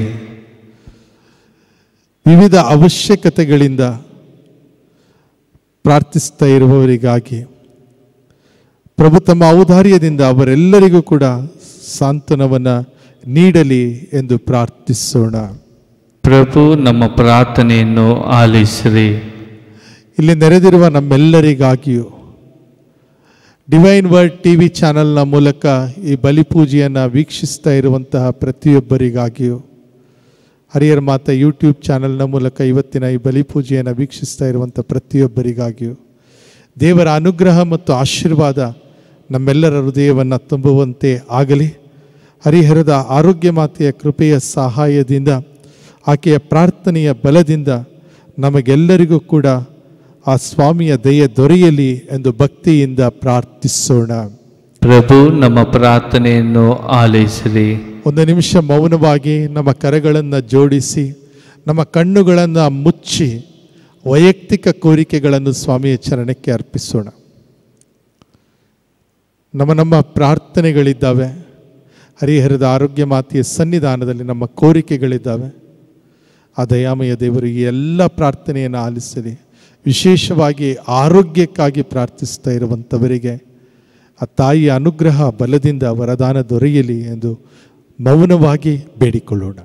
ವಿವಿಧ ಅವಶ್ಯಕತೆಗಳಿಂದ ಪ್ರಾರ್ಥಿಸ್ತಾ ಇರುವವರಿಗಾಗಿ ಪ್ರಭು ತಮ್ಮ ಔದಾರ್ಯದಿಂದ ಅವರೆಲ್ಲರಿಗೂ ಕೂಡ ಸಾಂತ್ವನವನ್ನು ನೀಡಲಿ ಎಂದು ಪ್ರಾರ್ಥಿಸೋಣ ಪ್ರಭು ನಮ್ಮ ಪ್ರಾರ್ಥನೆಯನ್ನು ಆಲಿಸಿರಿ ಇಲ್ಲಿ ನೆರೆದಿರುವ ನಮ್ಮೆಲ್ಲರಿಗಾಗಿಯೂ ಡಿವೈನ್ ವರ್ಡ್ ಟಿ ವಿ ಚಾನಲ್ನ ಮೂಲಕ ಈ ಬಲಿಪೂಜೆಯನ್ನು ವೀಕ್ಷಿಸ್ತಾ ಇರುವಂತಹ ಪ್ರತಿಯೊಬ್ಬರಿಗಾಗಿಯೂ ಹರಿಹರ ಮಾತಾ ಯೂಟ್ಯೂಬ್ ಚಾನಲ್ನ ಮೂಲಕ ಇವತ್ತಿನ ಈ ಬಲಿಪೂಜೆಯನ್ನು ವೀಕ್ಷಿಸ್ತಾ ಇರುವಂಥ ಪ್ರತಿಯೊಬ್ಬರಿಗಾಗಿಯೂ ದೇವರ ಅನುಗ್ರಹ ಮತ್ತು ಆಶೀರ್ವಾದ ನಮ್ಮೆಲ್ಲರ ಹೃದಯವನ್ನು ತುಂಬುವಂತೆ ಆಗಲಿ ಹರಿಹರದ ಆರೋಗ್ಯ ಮಾತೆಯ ಕೃಪೆಯ ಸಹಾಯದಿಂದ ಆಕೆಯ ಪ್ರಾರ್ಥನೆಯ ಬಲದಿಂದ ನಮಗೆಲ್ಲರಿಗೂ ಕೂಡ ಆ ಸ್ವಾಮಿಯ ದಯೆ ದೊರೆಯಲಿ ಎಂದು ಭಕ್ತಿಯಿಂದ ಪ್ರಾರ್ಥಿಸೋಣ ಪ್ರಭು ನಮ್ಮ ಪ್ರಾರ್ಥನೆಯನ್ನು ಆಲೈಸಿರಿ ಒಂದು ನಿಮಿಷ ಮೌನವಾಗಿ ನಮ್ಮ ಕರೆಗಳನ್ನು ಜೋಡಿಸಿ ನಮ್ಮ ಕಣ್ಣುಗಳನ್ನು ಮುಚ್ಚಿ ವೈಯಕ್ತಿಕ ಕೋರಿಕೆಗಳನ್ನು ಸ್ವಾಮಿಯ ಚರಣಕ್ಕೆ ಅರ್ಪಿಸೋಣ ನಮ್ಮ ನಮ್ಮ ಪ್ರಾರ್ಥನೆಗಳಿದ್ದಾವೆ ಹರಿಹರದ ಆರೋಗ್ಯ ಮಾತೆಯ ಸನ್ನಿಧಾನದಲ್ಲಿ ನಮ್ಮ ಕೋರಿಕೆಗಳಿದ್ದಾವೆ ಆ ದಯಾಮಯ ದೇವರು ಈ ಎಲ್ಲ ಪ್ರಾರ್ಥನೆಯನ್ನು ಆಲಿಸಲಿ ವಿಶೇಷವಾಗಿ ಆರೋಗ್ಯಕ್ಕಾಗಿ ಪ್ರಾರ್ಥಿಸ್ತಾ ಇರುವಂಥವರಿಗೆ ಆ ತಾಯಿಯ ಅನುಗ್ರಹ ಬಲದಿಂದ ವರದಾನ ದೊರೆಯಲಿ ಎಂದು ಮೌನವಾಗಿ ಬೇಡಿಕೊಳ್ಳೋಣ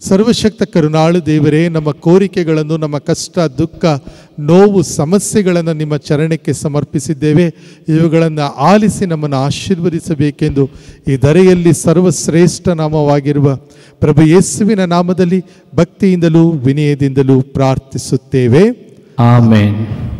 ಸರ್ವಶಕ್ತ ಕರುಣಾಳು ದೇವರೇ ನಮ್ಮ ಕೋರಿಕೆಗಳನ್ನು ನಮ್ಮ ಕಷ್ಟ ದುಃಖ ನೋವು ಸಮಸ್ಯೆಗಳನ್ನು ನಿಮ್ಮ ಚರಣಕ್ಕೆ ಸಮರ್ಪಿಸಿದ್ದೇವೆ ಇವುಗಳನ್ನು ಆಲಿಸಿ ನಮ್ಮನ್ನು ಆಶೀರ್ವದಿಸಬೇಕೆಂದು ಈ ಧರೆಯಲ್ಲಿ ಸರ್ವಶ್ರೇಷ್ಠ ನಾಮವಾಗಿರುವ ಪ್ರಭು ಯೇಸುವಿನ ನಾಮದಲ್ಲಿ ಭಕ್ತಿಯಿಂದಲೂ ವಿನಯದಿಂದಲೂ ಪ್ರಾರ್ಥಿಸುತ್ತೇವೆ ಆಮೇನ್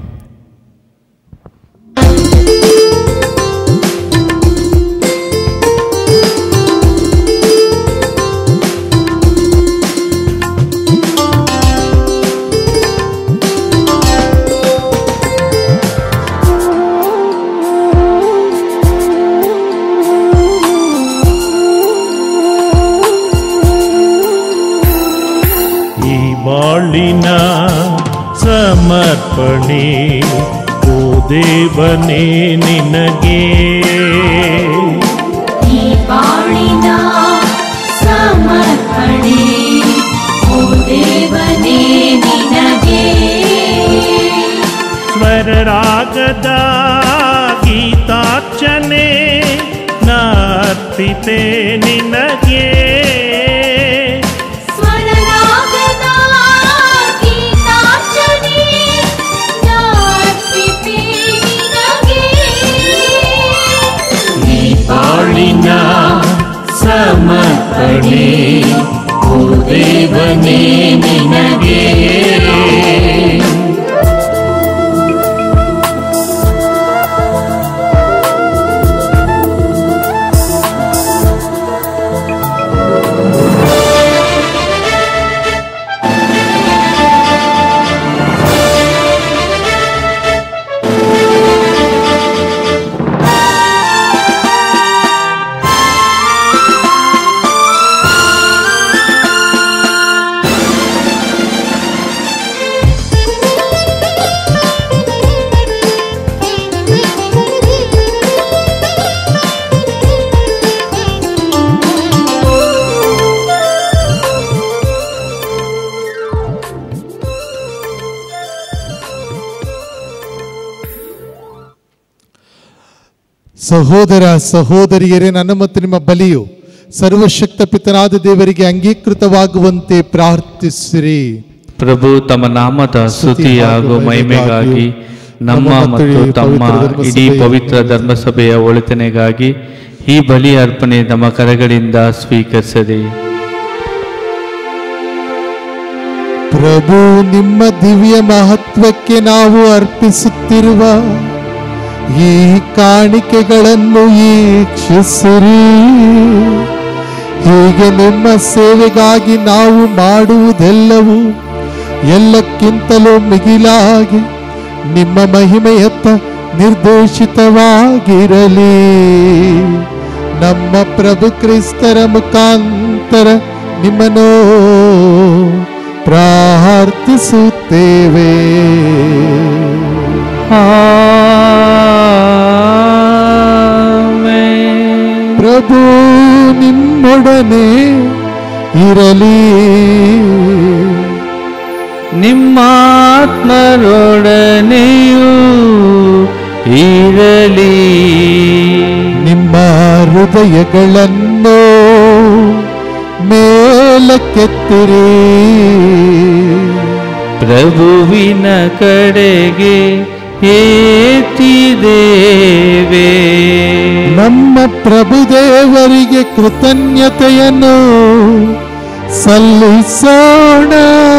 ಈ ಬಾಳಿನ ಸಮರ್ಪಣೆ ಓ ದೇವನೇ ನಿನಗೆ ಈ ಬಾಳಿನ ಸಮರ್ಪಣೆ ಓ ದೇವನೇ ನಿನಗೆ ಸ್ವರರಾಗದ ಗೀತಾರ್ಚನೆ ನಾರ್ಪಿತೆ ನಿನಗೆ ಸ್ವರರಾಗದ ಗೀತಾರ್ಚನೆ ನಾರ್ಪಿತೆ ನಿನಗೆ. ಈ ಬಾಳಿನ ಸಮರ್ಪಣೆ ಓ ದೇವನೇ ನಿನಗೆ ಸಹೋದರ ಸಹೋದರಿಯರೇ ನನ್ನ ಮತ್ತು ನಿಮ್ಮ ಬಲಿಯು ಸರ್ವಶಕ್ತ ಪಿತನಾದ ದೇವರಿಗೆ ಅಂಗೀಕೃತವಾಗುವಂತೆ ಪ್ರಾರ್ಥಿಸಿರಿ ಪ್ರಭು ತಮ್ಮ ನಾಮದ ಸ್ತುತಿ ಹಾಗೂ ಮಹಿಮೆಗಾಗಿ ನಮ್ಮ ಮತ್ತು ತಮ್ಮ ಇಡೀ ಪವಿತ್ರ ಧರ್ಮಸಭೆಯ ಒಳಿತನೆಗಾಗಿ ಈ ಬಲಿ ಅರ್ಪಣೆ ನಮ್ಮ ಕರಗಳಿಂದ ಸ್ವೀಕರಿಸಿರಿ ಪ್ರಭು ನಿಮ್ಮ ದಿವ್ಯ ಮಹತ್ವಕ್ಕೆ ನಾವು ಅರ್ಪಿಸುತ್ತಿರುವ ಈ ಕಾಣಿಕೆಗಳನ್ನು ಈಕ್ಷಿಸಿರಿ ಹೀಗೆ ನಿಮ್ಮ ಸೇವೆಗಾಗಿ ನಾವು ಮಾಡುವುದೆಲ್ಲವೂ ಎಲ್ಲಕ್ಕಿಂತಲೂ ಮಿಗಿಲಾಗಿ ನಿಮ್ಮ ಮಹಿಮೆಯತ್ತ ನಿರ್ದೇಶಿತವಾಗಿರಲಿ ನಮ್ಮ ಪ್ರಭು ಕ್ರಿಸ್ತರ ಮುಖಾಂತರ ನಿಮ್ಮನ್ನು ಪ್ರಾರ್ಥಿಸುತ್ತೇವೆ ಆಮೆನ್. ಪ್ರಭು ನಿಮ್ಮೊಡನೆ ಇರಲಿ ನಿಮ್ಮಾತ್ಮರೊಡನೆಯೂ ಇರಲಿ ನಿಮ್ಮ ಹೃದಯಗಳನ್ನು ಮೇಲಕ್ಕೆತ್ತಿರಿ ಪ್ರಭುವಿನ ಕಡೆಗೆ ಏತಿದೇವೆ ನಮ್ಮ ಪ್ರಭುದೇವರಿಗೆ ಕೃತಜ್ಞತೆಯನ್ನು ಸಲ್ಲಿಸೋಣ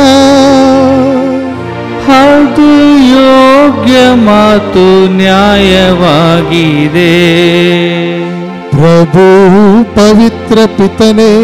ಅದು ಯೋಗ್ಯ ಮಾತು ನ್ಯಾಯವಾಗಿದೆ ಪ್ರಭು ಪವಿತ್ರ ಪಿತನೇ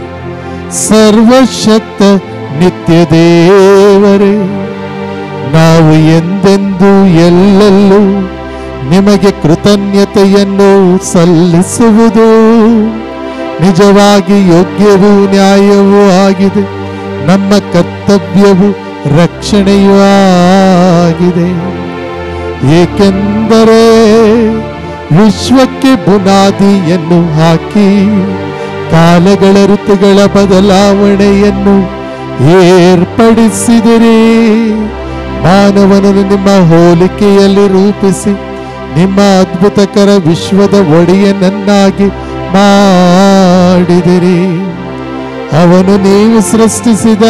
ಸರ್ವಶಕ್ತ ನಿತ್ಯ ದೇವರೇ ನಾವು ಎಂದೆಂದೂ ಎಲ್ಲೆಲ್ಲೂ ನಿಮಗೆ ಕೃತಜ್ಞತೆಯನ್ನು ಸಲ್ಲಿಸುವುದು ನಿಜವಾಗಿ ಯೋಗ್ಯವೂ ನ್ಯಾಯವೂ ಆಗಿದೆ ನಮ್ಮ ಕರ್ತವ್ಯವು ರಕ್ಷಣೆಯೂ ಆಗಿದೆ ಏಕೆಂದರೆ ವಿಶ್ವಕ್ಕೆ ಬುನಾದಿಯನ್ನು ಹಾಕಿ ಕಾಲಗಳ ಋತುಗಳ ಬದಲಾವಣೆಯನ್ನು ಏರ್ಪಡಿಸಿದಿರಿ ಮಾನವನನ್ನು ನಿಮ್ಮ ಹೋಲಿಕೆಯಲ್ಲಿ ರೂಪಿಸಿ ನಿಮ್ಮ ಅದ್ಭುತಕರ ವಿಶ್ವದ ಒಡೆಯನನ್ನಾಗಿ ಮಾಡಿದಿರಿ ಅವನು ನೀವು ಸೃಷ್ಟಿಸಿದ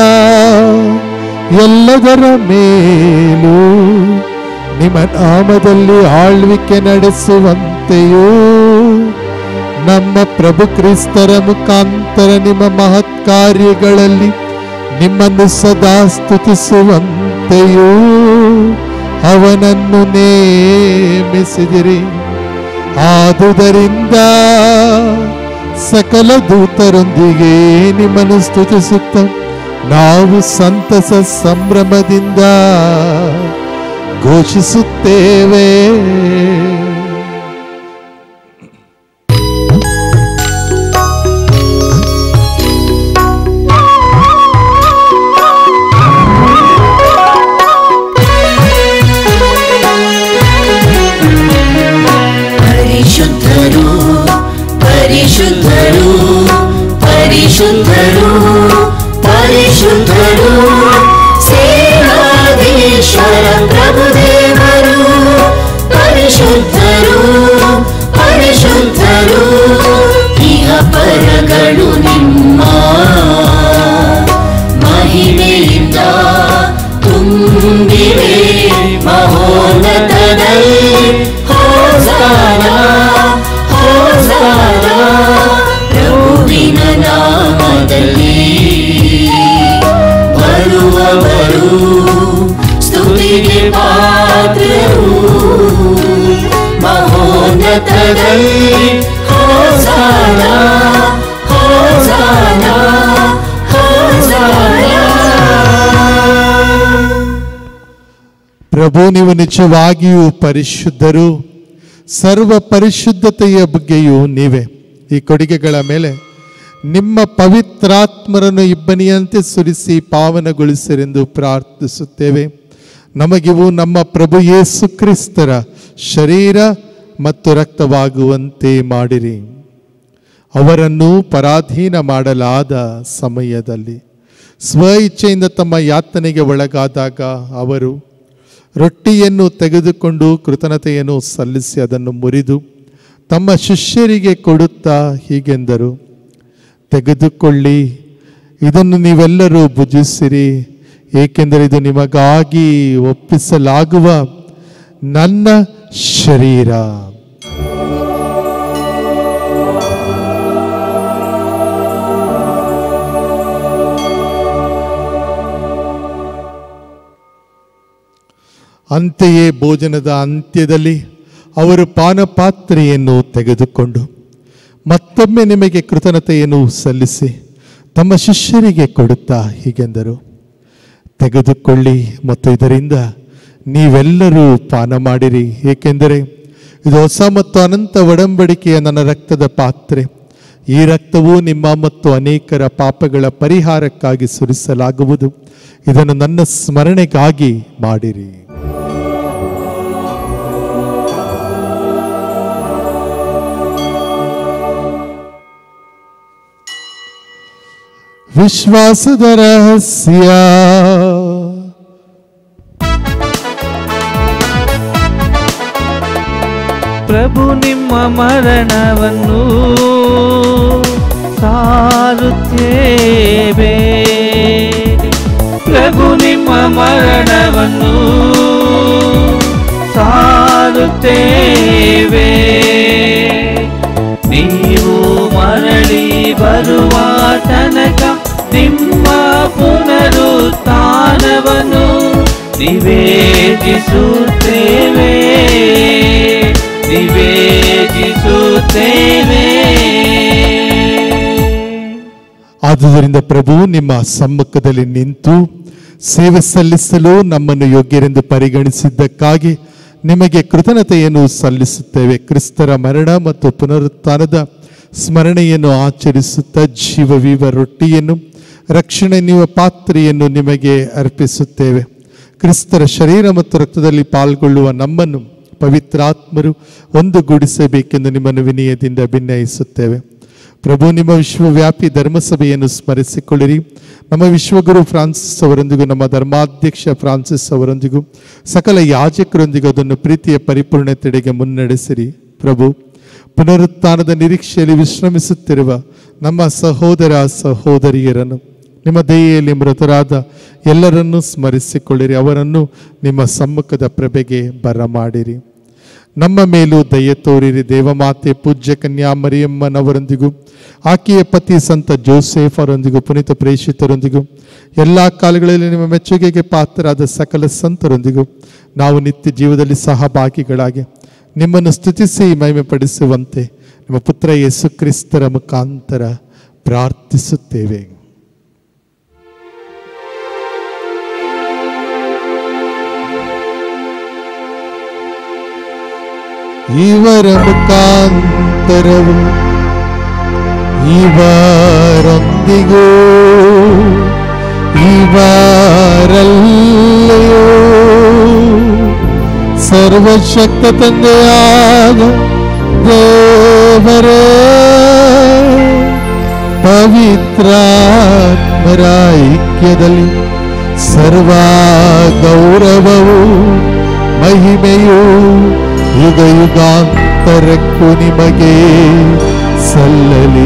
ಎಲ್ಲದರ ಮೇಲೂ ನಿಮ್ಮ ನಾಮದಲ್ಲಿ ಆಳ್ವಿಕೆ ನಡೆಸುವಂತೆಯೂ ನಮ್ಮ ಪ್ರಭು ಕ್ರಿಸ್ತರ ಮುಖಾಂತರ ನಿಮ್ಮ ಮಹತ್ ಕಾರ್ಯಗಳಲ್ಲಿ ನಿಮ್ಮನ್ನು ಸದಾ ಸ್ತುತಿಸುವಂತೆಯೂ ಅವನನ್ನು ನೇಮಿಸಿದಿರಿ ಆದುದರಿಂದ ಸಕಲ ದೂತರೊಂದಿಗೆ ನಿಮ್ಮನ್ನು ಸ್ತುತಿಸುತ್ತ ನಾವು ಸಂತಸ ಸಂಭ್ರಮದಿಂದ ಘೋಷಿಸುತ್ತೇವೆ ಪರಿಶುದ್ಧರು ಪರಿಶುದ್ಧರು ಪರಿಶುದ್ಧರು ಪರಿಶುದ್ಧರು ಸೇನಾಧೀಶ್ವರ ಪ್ರಭುದೇವರು ಪರಿಶುದ್ಧರು ಪರಿಶುದ್ಧರು ಇಹ ಪರಗಳು ನಿಮ್ಮ ಮಹಿಮೆಯಿಂದ ತುಂಬಿವೆ ಮಹೋನ್ನತದಲ್ಲಿ ಹೋಸಾನ ಹೋಸಾನ ಪ್ರಭುವಿನ ನಾಮದಲ್ಲಿ ಬರುವವರು ಸ್ತುತಿಗೆ ಪಾತ್ರರು ಮಹೋನ್ನತದಲ್ಲಿ ಹೋಸಾನ ಹೋಸಾನ ಹೋಸಾನ ಪ್ರಭು ನೀವು ನಿಜವಾಗಿಯೂ ಪರಿಶುದ್ಧರು ಸರ್ವ ಪರಿಶುದ್ಧತೆಯ ಬಗ್ಗೆಯೂ ನೀವೇ ಈ ಕೊಡುಗೆಗಳ ಮೇಲೆ ನಿಮ್ಮ ಪವಿತ್ರಾತ್ಮರನ್ನು ಇಬ್ಬನಿಯಂತೆ ಸುರಿಸಿ ಪಾವನಗೊಳಿಸಿರೆಂದು ಪ್ರಾರ್ಥಿಸುತ್ತೇವೆ ನಮಗಿವು ನಮ್ಮ ಪ್ರಭು ಯೇಸು ಕ್ರಿಸ್ತರ ಶರೀರ ಮತ್ತು ರಕ್ತವಾಗುವಂತೆ ಮಾಡಿರಿ ಅವರನ್ನು ಪರಾಧೀನ ಮಾಡಲಾದ ಸಮಯದಲ್ಲಿ ಸ್ವ ಇಚ್ಛೆಯಿಂದ ತಮ್ಮ ಯಾತನೆಗೆ ಒಳಗಾದಾಗ ಅವರು ರೊಟ್ಟಿಯನ್ನು ತೆಗೆದುಕೊಂಡು ಕೃತಜ್ಞತೆಯನ್ನು ಸಲ್ಲಿಸಿ ಅದನ್ನು ಮುರಿದು ತಮ್ಮ ಶಿಷ್ಯರಿಗೆ ಕೊಡುತ್ತಾ ಹೀಗೆಂದರು ತೆಗೆದುಕೊಳ್ಳಿ ಇದನ್ನು ನೀವೆಲ್ಲರೂ ಭುಜಿಸಿರಿ ಏಕೆಂದರೆ ಇದು ನಿಮಗಾಗಿ ಒಪ್ಪಿಸಲಾಗುವ ನನ್ನ ಶರೀರ ಅಂತೆಯೇ ಭೋಜನದ ಅಂತ್ಯದಲ್ಲಿ ಅವರು ಪಾನಪಾತ್ರೆಯನ್ನು ತೆಗೆದುಕೊಂಡು ಮತ್ತೊಮ್ಮೆ ನಿಮಗೆ ಕೃತಜ್ಞತೆಯನ್ನು ಸಲ್ಲಿಸಿ ತಮ್ಮ ಶಿಷ್ಯರಿಗೆ ಕೊಡುತ್ತಾ ಹೀಗೆಂದರು ತೆಗೆದುಕೊಳ್ಳಿ ಮತ್ತು ಇದರಿಂದ ನೀವೆಲ್ಲರೂ ಪಾನ ಮಾಡಿರಿ ಏಕೆಂದರೆ ಇದು ಹೊಸ ಮತ್ತು ಅನಂತ ಒಡಂಬಡಿಕೆಯ ನನ್ನ ರಕ್ತದ ಪಾತ್ರೆ ಈ ರಕ್ತವು ನಿಮ್ಮ ಮತ್ತು ಅನೇಕರ ಪಾಪಗಳ ಪರಿಹಾರಕ್ಕಾಗಿ ಸುರಿಸಲಾಗುವುದು ಇದನ್ನು ನನ್ನ ಸ್ಮರಣೆಗಾಗಿ ಮಾಡಿರಿ ವಿಶ್ವಾಸದ ರಹಸ್ಯ ಪ್ರಭು ನಿಮ್ಮ ಮರಣವನ್ನು ಸಾರುತ್ತೇವೆ ಪ್ರಭು ನಿಮ್ಮ ಮರಣವನ್ನು ಸಾರುತ್ತೇವೆ ನೀವು ಮರಳಿ ಬರುವ ತನಕ ನಿಮ್ಮ ಪುನರುತ್ಥಾನವನ್ನು ನಿವೇದಿಸುತ್ತೇವೆ ನಿವೇದಿಸುತ್ತೇವೆ ಆದುದರಿಂದ ಪ್ರಭು ನಿಮ್ಮ ಸಮ್ಮುಖದಲ್ಲಿ ನಿಂತು ಸೇವೆ ಸಲ್ಲಿಸಲು ನಮ್ಮನ್ನು ಯೋಗ್ಯರೆಂದು ಪರಿಗಣಿಸಿದ್ದಕ್ಕಾಗಿ ನಿಮಗೆ ಕೃತಜ್ಞತೆಯನ್ನು ಸಲ್ಲಿಸುತ್ತೇವೆ ಕ್ರಿಸ್ತರ ಮರಣ ಮತ್ತು ಪುನರುತ್ಥಾನದ ಸ್ಮರಣೆಯನ್ನು ಆಚರಿಸುತ್ತಾ ಜೀವವಿವ ರೊಟ್ಟಿಯನ್ನು ರಕ್ಷಣೆ ನೀವ ಪಾತ್ರೆಯನ್ನು ನಿಮಗೆ ಅರ್ಪಿಸುತ್ತೇವೆ ಕ್ರಿಸ್ತರ ಶರೀರ ಮತ್ತು ರಕ್ತದಲ್ಲಿ ಪಾಲ್ಗೊಳ್ಳುವ ನಮ್ಮನ್ನು ಪವಿತ್ರಾತ್ಮರು ಒಂದುಗೂಡಿಸಬೇಕೆಂದು ನಿಮ್ಮನ್ನು ವಿನಯದಿಂದ ಭಿನ್ನಯಿಸುತ್ತೇವೆ ಪ್ರಭು ನಿಮ್ಮ ವಿಶ್ವವ್ಯಾಪಿ ಧರ್ಮಸಭೆಯನ್ನು ಸ್ಮರಿಸಿಕೊಳ್ಳಿರಿ ನಮ್ಮ ವಿಶ್ವಗುರು ಫ್ರಾನ್ಸಿಸ್ ಅವರೊಂದಿಗೂ ನಮ್ಮ ಧರ್ಮಾಧ್ಯಕ್ಷ ಫ್ರಾನ್ಸಿಸ್ ಅವರೊಂದಿಗೂ ಸಕಲ ಯಾಜಕರೊಂದಿಗೂ ಅದನ್ನು ಪ್ರೀತಿಯ ಪರಿಪೂರ್ಣತೆಡೆಗೆ ಮುನ್ನಡೆಸಿರಿ ಪ್ರಭು ಪುನರುತ್ಥಾನದ ನಿರೀಕ್ಷೆಯಲ್ಲಿ ವಿಶ್ರಮಿಸುತ್ತಿರುವ ನಮ್ಮ ಸಹೋದರ ಸಹೋದರಿಯರನ್ನು ನಿಮ್ಮ ದಯೆಯಲ್ಲಿ ಮೃತರಾದ ಎಲ್ಲರನ್ನೂ ಸ್ಮರಿಸಿಕೊಳ್ಳಿರಿ ಅವರನ್ನು ನಿಮ್ಮ ಸಮ್ಮುಖದ ಪ್ರಭೆಗೆ ಬರಮಾಡಿರಿ ನಮ್ಮ ಮೇಲೂ ದಯೆ ತೋರಿರಿ ದೇವಮಾತೆ ಪೂಜ್ಯ ಕನ್ಯಾ ಮರಿಯಮ್ಮನವರೊಂದಿಗೂ ಆಕೆಯ ಪತಿ ಸಂತ ಜೋಸೆಫ್ ಅವರೊಂದಿಗೂ ಪುನೀತ ಪ್ರೇಷಿತರೊಂದಿಗೂ ಎಲ್ಲ ಕಾಲಗಳಲ್ಲಿ ನಿಮ್ಮ ಮೆಚ್ಚುಗೆಗೆ ಪಾತ್ರರಾದ ಸಕಲ ಸಂತರೊಂದಿಗೂ ನಾವು ನಿತ್ಯ ಜೀವದಲ್ಲಿ ಸಹಭಾಗಿಗಳಾಗಿ ನಿಮ್ಮನ್ನು ಸ್ತುತಿಸಿ ಮಹಿಮೆ ಪಡಿಸುವಂತೆ ನಿಮ್ಮ ಪುತ್ರ ಯೇಸು ಕ್ರಿಸ್ತರ ಮುಖಾಂತರ ಪ್ರಾರ್ಥಿಸುತ್ತೇವೆ ಇವರ ಮುಖಾಂತರವು ಇವರೊಂದಿಗೂ ಇವರಲ್ಲಿಯೂ ಸರ್ವಶಕ್ತ ತಂದೆಯಾದ ದೇವರೇ ಪವಿತ್ರಾತ್ಮರ ಐಕ್ಯದಲ್ಲಿ ಸರ್ವ ಗೌರವವು ಮಹಿಮೆಯು ಯುಗ ಯುಗಾಂತರಕ್ಕೂ ನಿಮಗೆ ಸಲ್ಲಲಿ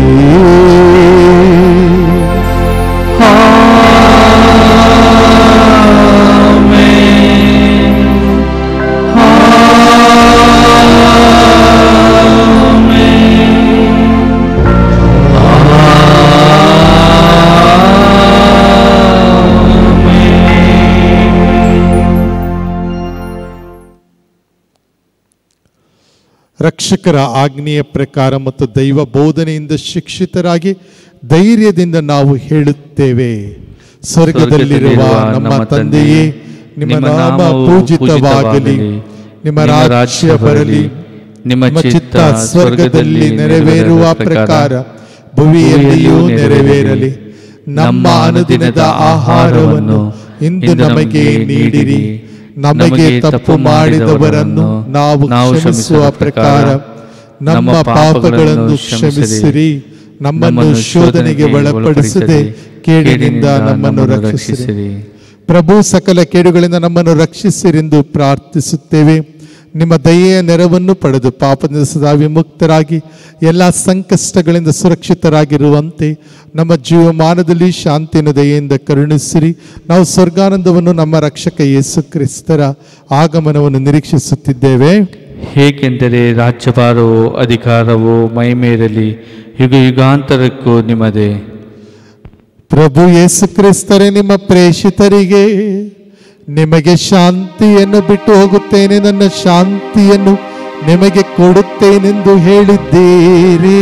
ರಕ್ಷಕರ ಆಜ್ಞೆಯ ಪ್ರಕಾರ ಮತ್ತು ದೈವ ಬೋಧನೆಯಿಂದ ಶಿಕ್ಷಿತರಾಗಿ ಧೈರ್ಯದಿಂದ ನಾವು ಹೇಳುತ್ತೇವೆ ಸ್ವರ್ಗದಲ್ಲಿರುವ ನಮ್ಮ ತಂದೆಯೇ ನಿಮ್ಮ ನಾಮ ಪೂಜಿತವಾಗಲಿ ನಿಮ್ಮ ರಾಜ್ಯ ಬರಲಿ ನಿಮ್ಮ ಚಿತ್ತ ಸ್ವರ್ಗದಲ್ಲಿ ನೆರವೇರುವ ಪ್ರಕಾರ ಭುವಿಯಲ್ಲಿಯೂ ನೆರವೇರಲಿ ನಮ್ಮ ಅನುದಿನದ ಆಹಾರವನ್ನು ಇಂದು ನಮಗೆ ನೀಡಿರಿ ನಮಗೆ ತಪ್ಪು ಮಾಡಿದವರನ್ನು ನಾವು ಕ್ಷಮಿಸುವ ಪ್ರಕಾರ ನಮ್ಮ ಪಾಪಗಳನ್ನು ಕ್ಷಮಿಸಿರಿ ನಮ್ಮನ್ನು ಶೋಧನೆಗೆ ಒಳಪಡಿಸದೆ ಕೇಡಿನಿಂದ ನಮ್ಮನ್ನು ರಕ್ಷಿಸಿರಿ ಪ್ರಭು ಸಕಲ ಕೇಡುಗಳಿಂದ ನಮ್ಮನ್ನು ರಕ್ಷಿಸಿರೆಂದು ಪ್ರಾರ್ಥಿಸುತ್ತೇವೆ ನಿಮ್ಮ ದಯೆಯ ನೆರವನ್ನು ಪಡೆದು ಪಾಪದಿಂದ ಸದಾ ವಿಮುಕ್ತರಾಗಿ ಎಲ್ಲ ಸಂಕಷ್ಟಗಳಿಂದ ಸುರಕ್ಷಿತರಾಗಿರುವಂತೆ ನಮ್ಮ ಜೀವಮಾನದಲ್ಲಿ ಶಾಂತಿಯನ್ನು ದಯೆಯಿಂದ ಕರುಣಿಸಿರಿ ನಾವು ಸ್ವರ್ಗಾನಂದವನ್ನು ನಮ್ಮ ರಕ್ಷಕ ಯೇಸು ಕ್ರಿಸ್ತರ ಆಗಮನವನ್ನು ನಿರೀಕ್ಷಿಸುತ್ತಿದ್ದೇವೆ ಹೇಗೆಂದರೆ ರಾಜ್ಯಭಾರವು ಅಧಿಕಾರವು ಮೈಮೇರಲಿ ಯುಗ ಯುಗಾಂತರಕ್ಕೂ ನಿಮ್ಮದೇ ಪ್ರಭು ಯೇಸು ಕ್ರಿಸ್ತರೇ ನಿಮ್ಮ ಪ್ರೇಷಿತರಿಗೆ ನಿಮಗೆ ಶಾಂತಿಯನ್ನು ಬಿಟ್ಟು ಹೋಗುತ್ತೇನೆ ನನ್ನ ಶಾಂತಿಯನ್ನು ನಿಮಗೆ ಕೊಡುತ್ತೇನೆಂದು ಹೇಳಿದ್ದೀರಿ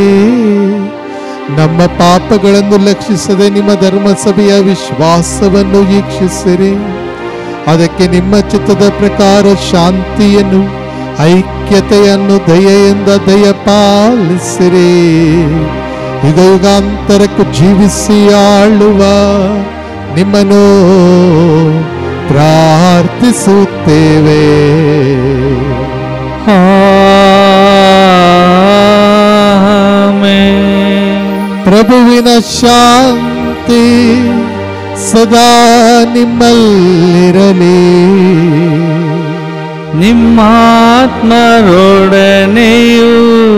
ನಮ್ಮ ಪಾಪಗಳನ್ನು ಲಕ್ಷಿಸದೆ ನಿಮ್ಮ ಧರ್ಮಸಭೆಯ ವಿಶ್ವಾಸವನ್ನು ವೀಕ್ಷಿಸಿರಿ ಅದಕ್ಕೆ ನಿಮ್ಮ ಚಿತ್ತದ ಪ್ರಕಾರ ಶಾಂತಿಯನ್ನು ಐಕ್ಯತೆಯನ್ನು ದಯೆಯಿಂದ ದಯ ಪಾಲಿಸಿರಿ ಯುಗ ಯುಗಾಂತರಕ್ಕೂ ಜೀವಿಸಿ ಆಳುವ ನಿಮ್ಮನ್ನು ಪ್ರಾರ್ಥಿಸುತ್ತೇವೆ ಪ್ರಭುವಿನ ಶಾಂತಿ ಸದಾ ನಿಮ್ಮಲ್ಲಿರಲಿ ನಿಮ್ಮಾತ್ಮರೊಡನೆಯೂ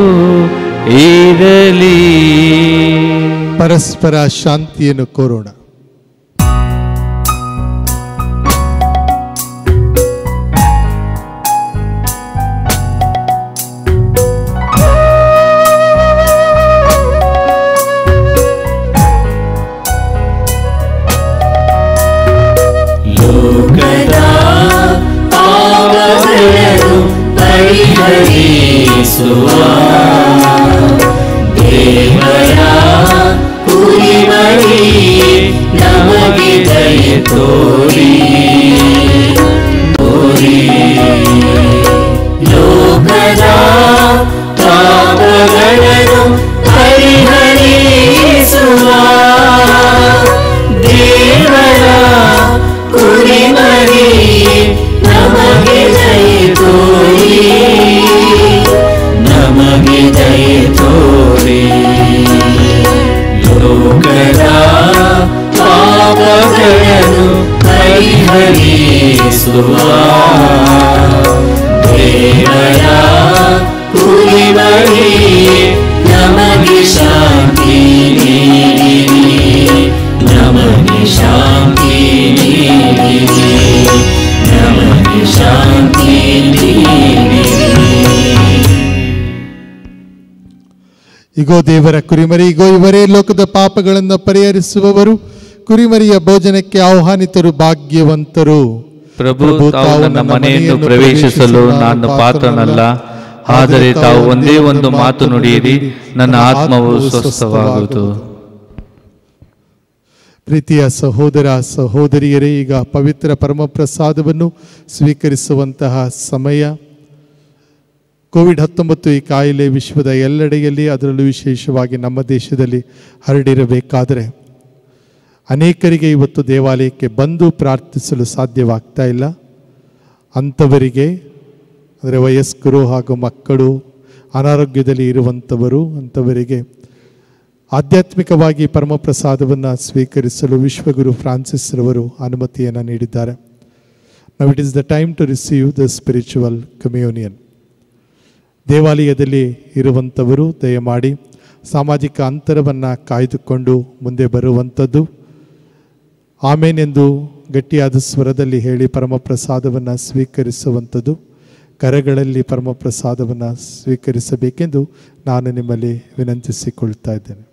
ಇರಲಿ ಪರಸ್ಪರ ಶಾಂತಿಯನ್ನು ಕೋರೋಣ ಲೋಕದ ಪಾಪಗಳನ್ನು ಪರಿಹರಿಸುವ ದೇವರ ಕುರಿಮರಿ ನಮಗೆ ದಯೆ ತೋರಿ ತೋರಿ ಲೋಕದ ಪಾಪಗಳನ್ನು ಪರಿಹರಿಸುವ ದೇವರ ಕುರಿಮರಿ ನಮಗೆ ದಯೆ ತೋರಿ ನಮಗೆ ದಯೆ ತೋರಿ ಲೋಕದ ಪಾಪಗಳನ್ನು ಪರಿಹರಿಸುವ ದೇವರ ಕುರಿ ದೇವರೇ ನಮಗೆ ಶಾಂತಿ ನೀಡಿರಿ ನಮಗೆ ಶಾಂತಿ ನೀಡಿರಿ ನಮಗೆ ಶಾಂತಿ ನೀಡಿರಿ ಇಗೋ ದೇವರ ಕುರಿಮರಿ ಇಗೋ ಇವರೇ ಲೋಕದ ಪಾಪಗಳನ್ನು ಪರಿಹರಿಸುವವರು ಕುರಿಮರಿಯ ಭೋಜನಕ್ಕೆ ಆಹ್ವಾನಿತರು ಭಾಗ್ಯವಂತರು ಪ್ರಭು ತಾವು ನನ್ನ ಮನೆಯನ್ನು ಪ್ರವೇಶಿಸಲು ನಾನು ಪಾತ್ರನಲ್ಲ ಆದರೆ ತಾವು ಒಂದೇ ಒಂದು ಮಾತು ನುಡಿಯಿರಿ ನನ್ನ ಆತ್ಮವು ಸ್ವಸ್ಥವಾಗುವುದು ಪ್ರೀತಿಯ ಸಹೋದರ ಸಹೋದರಿಯರೇ ಈಗ ಪವಿತ್ರ ಪರಮಪ್ರಸಾದವನ್ನು ಸ್ವೀಕರಿಸುವಂತಹ ಸಮಯ ಕೋವಿಡ್ ಹತ್ತೊಂಬತ್ತು ಈ ಕಾಯಿಲೆ ವಿಶ್ವದ ಎಲ್ಲೆಡೆಯಲ್ಲಿ ಅದರಲ್ಲೂ ವಿಶೇಷವಾಗಿ ನಮ್ಮ ದೇಶದಲ್ಲಿ ಹರಡಿರಬೇಕಾದರೆ ಅನೇಕರಿಗೆ ಇವತ್ತು ದೇವಾಲಯಕ್ಕೆ ಬಂದು ಪ್ರಾರ್ಥಿಸಲು ಸಾಧ್ಯವಾಗ್ತಾ ಇಲ್ಲ ಅಂಥವರಿಗೆ ಅಂದರೆ ವಯಸ್ಕರು ಹಾಗೂ ಮಕ್ಕಳು ಅನಾರೋಗ್ಯದಲ್ಲಿ ಇರುವಂಥವರು ಅಂಥವರಿಗೆ ಆಧ್ಯಾತ್ಮಿಕವಾಗಿ ಪರಮಪ್ರಸಾದವನ್ನು ಸ್ವೀಕರಿಸಲು ವಿಶ್ವಗುರು ಫ್ರಾನ್ಸಿಸ್ ರವರು ಅನುಮತಿಯನ್ನು ನೀಡಿದ್ದಾರೆ now it is the time to receive the spiritual communion ದೇವಾಲಯದಲ್ಲಿ ಇರುವಂಥವರು ದಯಮಾಡಿ ಸಾಮಾಜಿಕ ಅಂತರವನ್ನು ಕಾಯ್ದುಕೊಂಡು ಮುಂದೆ ಬರುವಂಥದ್ದು ಆಮೇನೆಂದು ಗಟ್ಟಿಯಾದ ಸ್ವರದಲ್ಲಿ ಹೇಳಿ ಪರಮಪ್ರಸಾದವನ್ನು ಸ್ವೀಕರಿಸುವಂಥದ್ದು ಕರಗಳಲ್ಲಿ ಪರಮಪ್ರಸಾದವನ್ನು ಸ್ವೀಕರಿಸಬೇಕೆಂದು ನಾನು ನಿಮ್ಮಲ್ಲಿ ವಿನಂತಿಸಿಕೊಳ್ತಾ ಇದ್ದೇನೆ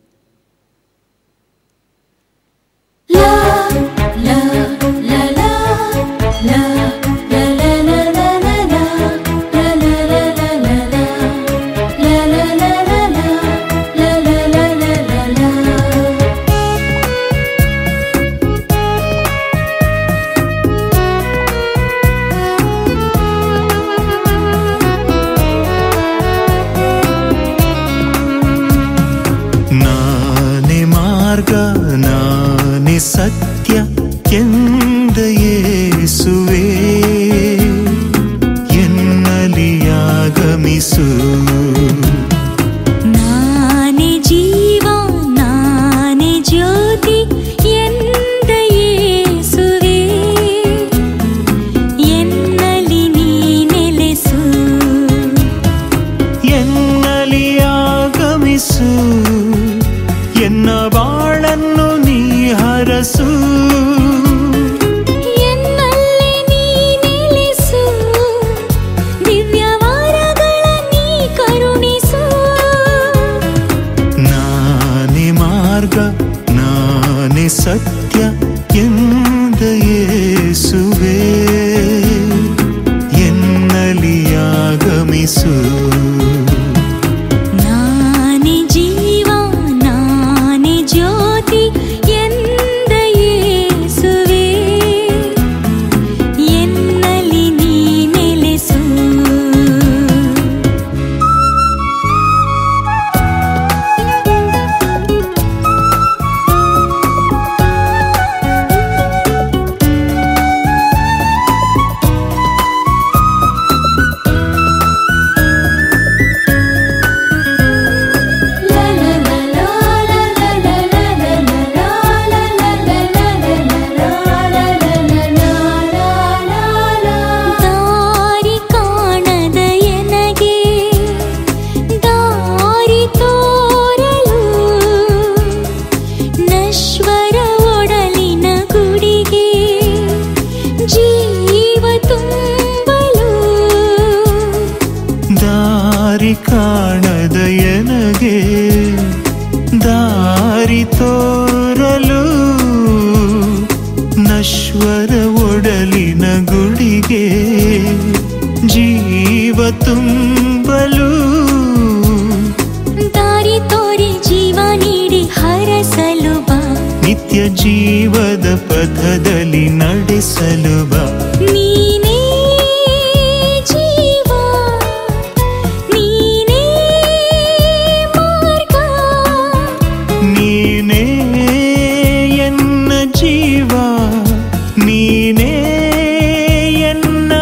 ನಾನೇ ಮಾರ್ಗ ನಾನೇ ಸತ್ಯ ಎಂದ ಯೇಸುವೆ ಎನ್ನಲಿ ಆಗಮಿಸು ನಾನೇ ಜೀವ ನಾನೇ ಜ್ಯೋತಿ ಎಂದ ಯೇಸುವೆ ಎನ್ನಲಿ ನೀ ನೆಲೆಸು ಎನ್ನಲಿ ಆಗಮಿಸು ಎನ್ನ ಬಾಳನ್ನು ನೀ ಹರಸು ಎನ್ನಲ್ಲಿ ನೀ ನೆಲೆಸು ದಿವ್ಯವಾರಗಳ ನೀ ಕರುಣಿಸು ನಾನೇ ಮಾರ್ಗ ನಾನೇ ಸತ್ಯ ಎಂದ ಯೇಸುವೆ ಎನ್ನಲಿ ಆಗಮಿಸು ನಾನೇ ಜೀವ ನಾನೇ ಜ್ಯೋತಿ ಎಂದ ಯೇಸುವೆ ಎನ್ನಲಿ ನೀ ನೆಲೆಸು ದಾರಿ ಕಾಣದ ಎನಗೆ ದಾರಿ ತೋರಲು ನಶ್ವರ ಒಡಲಿನ ಗುಡಿಗೆ ಜೀವ ತುಂಬಲು ದಾರಿ ಕಾಣದ ಎನಗೆ ದಾರಿ ತೋರಲು ನಶ್ವರ ಒಡಲಿನ ಗುಡಿಗೆ ಜೀವ ತುಂಬಲು ದಾರಿ ತೋರಿ ಜೀವ ನೀಡಿ ಹರಸಲು ಬಾ ನಿತ್ಯ ಜೀವದ ಪಥದಲ್ಲಿ ನಡೆಸಲು ಬಾ ನೀನೇ ಜೀವ ನೀನೇ ಮಾರ್ಗ ನೀನೇ ಎನ್ನ ಜೀವ ನೀನೇ ಎನ್ನ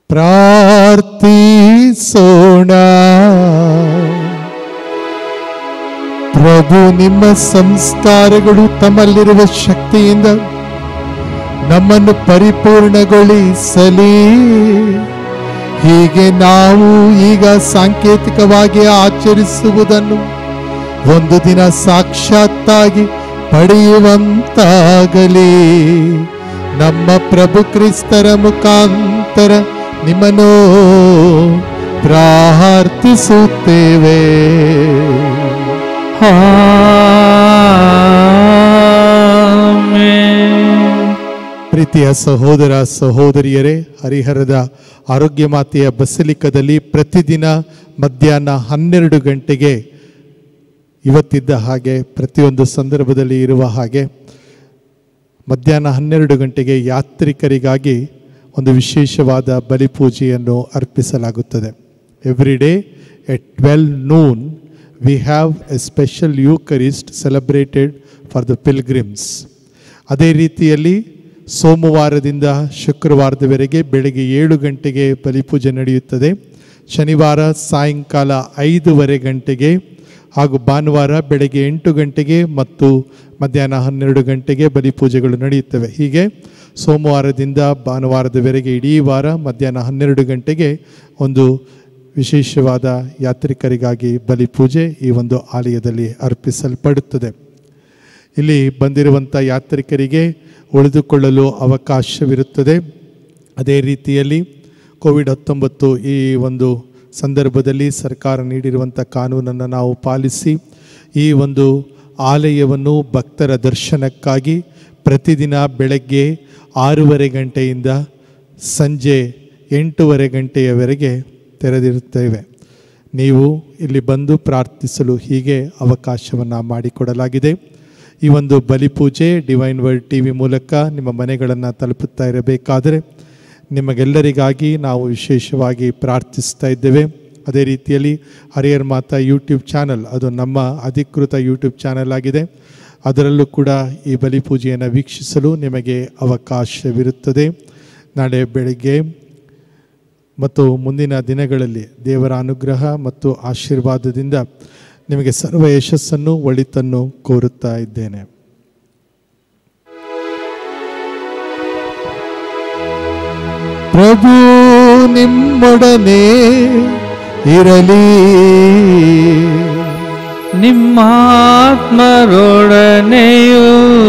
ಪ್ರಾರ್ಥಿಸೋಣ ಪ್ರಭು ನಿಮ್ಮ ಸಂಸ್ಕಾರಗಳು ತಮ್ಮಲ್ಲಿರುವ ಶಕ್ತಿಯಿಂದ ನಮ್ಮನ್ನು ಪರಿಪೂರ್ಣಗೊಳಿಸಲಿ ಹೀಗೆ ನಾವು ಈಗ ಸಾಂಕೇತಿಕವಾಗಿ ಆಚರಿಸುವುದನ್ನು ಒಂದು ದಿನ ಸಾಕ್ಷಾತ್ತಾಗಿ ಪಡೆಯುವಂತಾಗಲಿ ನಮ್ಮ ಪ್ರಭು ಕ್ರಿಸ್ತರ ಮುಖಾಂತರ ನಿಮ್ಮನ್ನು ಪ್ರಾರ್ಥಿಸುತ್ತೇವೆ ಆಮೆನ್. ಪ್ರೀತಿಯ ಸಹೋದರ ಸಹೋದರಿಯರೇ ಹರಿಹರದ ಆರೋಗ್ಯ ಮಾತೆಯ ಬಸಲಿಕದಲ್ಲಿ ಪ್ರತಿದಿನ ಮಧ್ಯಾಹ್ನ ಹನ್ನೆರಡು ಗಂಟೆಗೆ ಇವತ್ತಿದ್ದ ಹಾಗೆ ಪ್ರತಿಯೊಂದು ಸಂದರ್ಭದಲ್ಲಿ ಇರುವ ಹಾಗೆ ಮಧ್ಯಾಹ್ನ ಹನ್ನೆರಡು ಗಂಟೆಗೆ ಯಾತ್ರಿಕರಿಗಾಗಿ ಒಂದು ವಿಶೇಷವಾದ ಬಲಿಪೂಜೆಯನ್ನು ಅರ್ಪಿಸಲಾಗುತ್ತದೆ every day at twelve noon we have a special Eucharist celebrated for the pilgrims ಅದೇ ರೀತಿಯಲ್ಲಿ ಸೋಮವಾರದಿಂದ ಶುಕ್ರವಾರದವರೆಗೆ ಬೆಳಗ್ಗೆ ಏಳು ಗಂಟೆಗೆ ಬಲಿಪೂಜೆ ನಡೆಯುತ್ತದೆ ಶನಿವಾರ ಸಾಯಂಕಾಲ ಐದೂವರೆ ಗಂಟೆಗೆ ಹಾಗೂ ಭಾನುವಾರ ಬೆಳಗ್ಗೆ ಎಂಟು ಗಂಟೆಗೆ ಮತ್ತು ಮಧ್ಯಾಹ್ನ ಹನ್ನೆರಡು ಗಂಟೆಗೆ ಬಲಿಪೂಜೆಗಳು ನಡೆಯುತ್ತವೆ ಹೀಗೆ ಸೋಮವಾರದಿಂದ ಭಾನುವಾರದವರೆಗೆ ಇಡೀ ವಾರ ಮಧ್ಯಾಹ್ನ ಹನ್ನೆರಡು ಗಂಟೆಗೆ ಒಂದು ವಿಶೇಷವಾದ ಯಾತ್ರಿಕರಿಗಾಗಿ ಬಲಿಪೂಜೆ ಈ ಒಂದು ಆಲಯದಲ್ಲಿ ಅರ್ಪಿಸಲ್ಪಡುತ್ತದೆ ಇಲ್ಲಿ ಬಂದಿರುವಂಥ ಯಾತ್ರಿಕರಿಗೆ ಉಳಿದುಕೊಳ್ಳಲು ಅವಕಾಶವಿರುತ್ತದೆ ಅದೇ ರೀತಿಯಲ್ಲಿ ಕೋವಿಡ್ ಹತ್ತೊಂಬತ್ತು ಈ ಒಂದು ಸಂದರ್ಭದಲ್ಲಿ ಸರ್ಕಾರ ನೀಡಿರುವಂಥ ಕಾನೂನನ್ನು ನಾವು ಪಾಲಿಸಿ ಈ ಒಂದು ಆಲಯವನ್ನು ಭಕ್ತರ ದರ್ಶನಕ್ಕಾಗಿ ಪ್ರತಿದಿನ ಬೆಳಗ್ಗೆ ಆರೂವರೆ ಗಂಟೆಯಿಂದ ಸಂಜೆ ಎಂಟೂವರೆ ಗಂಟೆಯವರೆಗೆ ತೆರೆದಿರುತ್ತೇವೆ ನೀವು ಇಲ್ಲಿ ಬಂದು ಪ್ರಾರ್ಥಿಸಲು ಹೀಗೆ ಅವಕಾಶವನ್ನು ಮಾಡಿಕೊಡಲಾಗಿದೆ ಈ ಒಂದು ಬಲಿಪೂಜೆ ಡಿವೈನ್ ವರ್ಲ್ಡ್ ಟಿ ವಿ ಮೂಲಕ ನಿಮ್ಮ ಮನೆಗಳನ್ನು ತಲುಪುತ್ತಾ ಇರಬೇಕಾದರೆ ನಿಮಗೆಲ್ಲರಿಗಾಗಿ ನಾವು ವಿಶೇಷವಾಗಿ ಪ್ರಾರ್ಥಿಸ್ತಾ ಇದ್ದೇವೆ ಅದೇ ರೀತಿಯಲ್ಲಿ ಹರಿಯರ್ ಮಾತಾ ಯೂಟ್ಯೂಬ್ ಚಾನಲ್ ಅದು ನಮ್ಮ ಅಧಿಕೃತ ಯೂಟ್ಯೂಬ್ ಚಾನಲ್ ಆಗಿದೆ ಅದರಲ್ಲೂ ಕೂಡ ಈ ಬಲಿಪೂಜೆಯನ್ನು ವೀಕ್ಷಿಸಲು ನಿಮಗೆ ಅವಕಾಶವಿರುತ್ತದೆ ನಾಳೆ ಬೆಳಗ್ಗೆ ಮತ್ತು ಮುಂದಿನ ದಿನಗಳಲ್ಲಿ ದೇವರ ಅನುಗ್ರಹ ಮತ್ತು ಆಶೀರ್ವಾದದಿಂದ ನಿಮಗೆ ಸರ್ವ ಯಶಸ್ಸನ್ನು ಒಳಿತನ್ನು ಕೋರುತ್ತಾ ಇದ್ದೇನೆ ಪ್ರಭು ನಿಮ್ಮೊಡನೆ ಇರಲಿ ನಿಮ್ಮಾತ್ಮರೊಡನೆಯೂ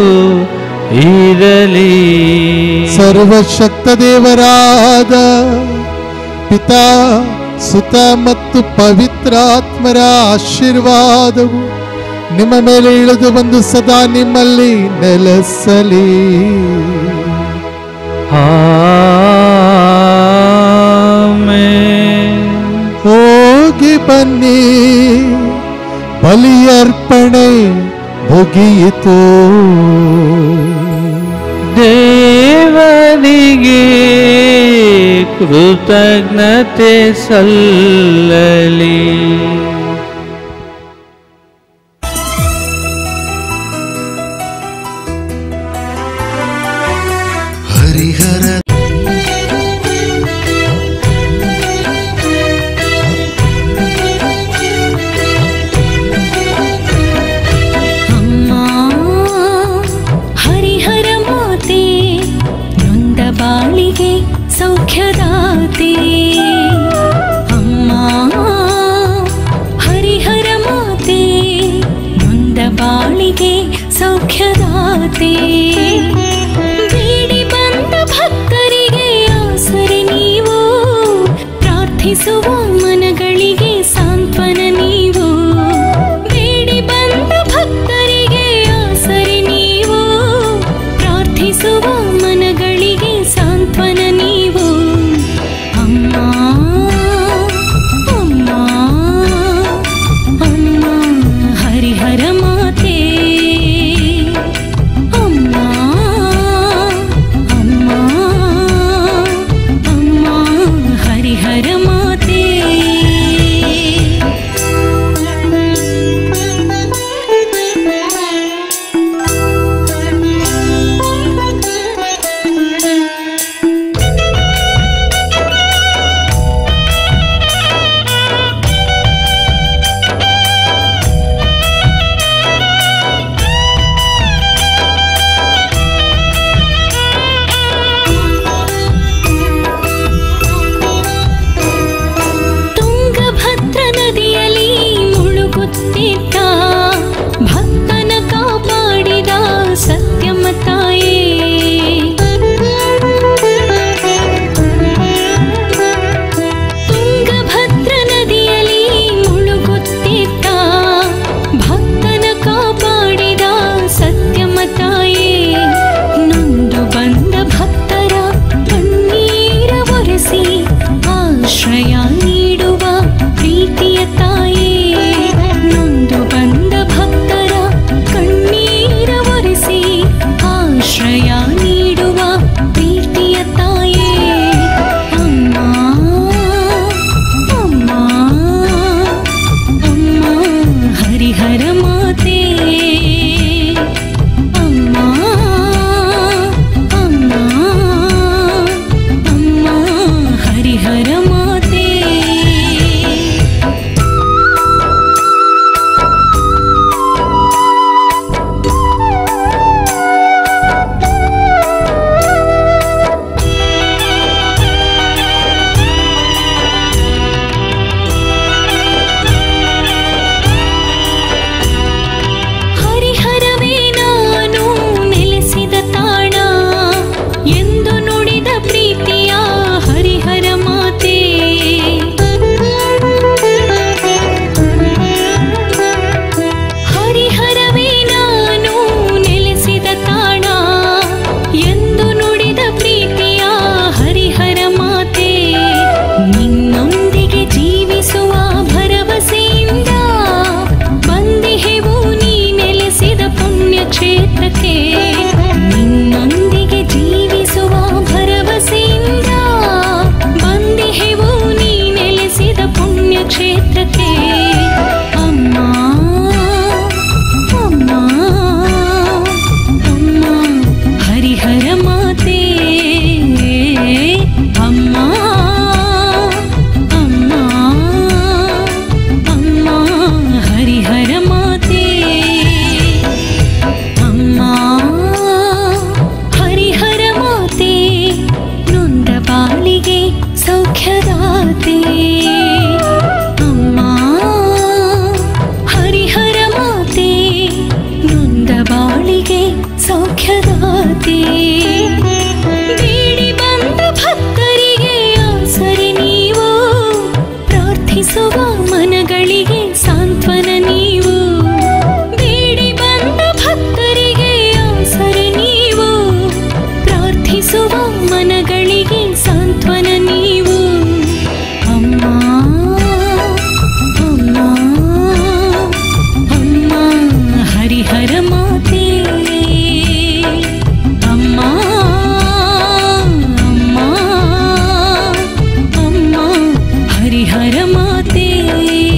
ಇರಲಿ ಸರ್ವಶಕ್ತ ದೇವರಾದ ಪಿತಾ ಸುತ ಮತ್ತು ಪವಿತ್ರಾತ್ಮರ ಆಶೀರ್ವಾದವು ನಿಮ್ಮ ಮೇಲೆ ಇಳಿದು ಬಂದು ಸದಾ ನಿಮ್ಮಲ್ಲಿ ನೆಲೆಸಲಿ ಆಮೆನ್. ಹೋಗಿ ಬನ್ನಿ ಬಲಿಯರ್ಪಣೆ ಮುಗಿಯಿತು ದೇವರಿಗೆ ಕೃತಜ್ಞತೆ ಸಲ್ಲಲಿ ಹರಿಹರ ಅಮ್ಮ ಹರಿಹರ ಮಾತೆ ನೊಂದ ಬಾಳಿಗೆ ಸೌಖ್ಯದಾತೆ ಅಮ್ಮ ಹರಿಹರ ಮಾತೆ ನೊಂದ ಬಾಳಿಗೆ ಸೌಖ್ಯದಾತೆ ಬೇಡಿ ಬಂದ ಭಕ್ತರಿಗೆ ಆಸರೆ ನೀವು ಪ್ರಾರ್ಥಿಸುವ ಮನಗಳಿಗೆ ಸಾಂತ್ವನ ನೀವು ಬೇಡಿ ಬಂದ ಭಕ್ತರಿಗೆ ಆಸರೆ ನೀವು ಪ್ರಾರ್ಥಿಸುವ ಮನಗಳಿಗೆ ಸಾಂತ್ವನ ನೀವು ಭೂಮಿಯ ತಾಯೇ ಅಮ್ಮ ಅಮ್ಮ ಅಮ್ಮ ಹರಿಹರ ಮಾತೆ ಅಮ್ಮ ಅಮ್ಮ ಅಮ್ಮ ಹರಿಹರ ಮಾತೆ ಹರಿಹರವೇ ನಾನು ನೆಲೆಸಿದ ತಾಣ ಎಂದು ನುಡಿದ ಪ್ರೀತಿಯ ಹರಿಹರ ಮಾತೆ ಹರಿಹರವೇ ನಾನು ನೆಲೆಸಿದ ತಾಣ ಎಂದು ನುಡಿದ ಪ್ರೀತಿಯ ಹರಿಹರ ಮಾತೆ ನಿನ್ನೊಂದಿಗೆ ಜೀವಿಸುವ ಭರವಸೆಯಿಂದ ಬಂದಿಹೆವು ನೀ ನೆಲೆಸಿದ ಪುಣ್ಯ ಕ್ಷೇತ್ರಕ್ಕೆ ನಿನ್ನೊಂದಿಗೆ ಜೀವಿಸುವ ಭರವಸೆಯಿಂದ ಬಂದಿಹೆವು ನೀ ನೆಲೆಸಿದ ಪುಣ್ಯ ಕ್ಷೇತ್ರಕ್ಕೆ ಅಮ್ಮ ಅಮ್ಮ ಅಮ್ಮ ಹರಿಹರ ಮಾತೆ ಅಮ್ಮ ಅಮ್ಮ ಅಮ್ಮ ಹರಿಹರ ಮಾತೆ ಅಮ್ಮ ಹರಿಹರ ಮಾತೆ ನೊಂದ ಬಾಳಿಗೆ ಸೌಖ್ಯದಾತೆ ಅಮ್ಮ ಹರಿಹರ ಮಾತೆ ನೊಂದ ಬಾಳಿಗೆ ಸೌಖ್ಯದಾತೆ ಬೇಡಿ ಬಂದ ಭಕ್ತರಿಗೆ ಆಸರೆ ನೀವು ಪ್ರಾರ್ಥಿಸುವ ಮನಗಳಿಗೆ ಸಾಂತ್ವನ ನೀವು ಬೇಡಿ ಬಂದ ಭಕ್ತರಿಗೆ ಆಸರೆ ನೀವು ಪ್ರಾರ್ಥಿಸುವ ಮನಗಳಿಗೆ ಸಾಂತ್ವನ ನೀವು ಅಮ್ಮ ಅಮ್ಮ ಅಮ್ಮ ಹರಿಹರ ಮಾತೆ ಅಮ್ಮ ಅಮ್ಮ ಅಮ್ಮ ಹರಿಹರ ಮಾತೆ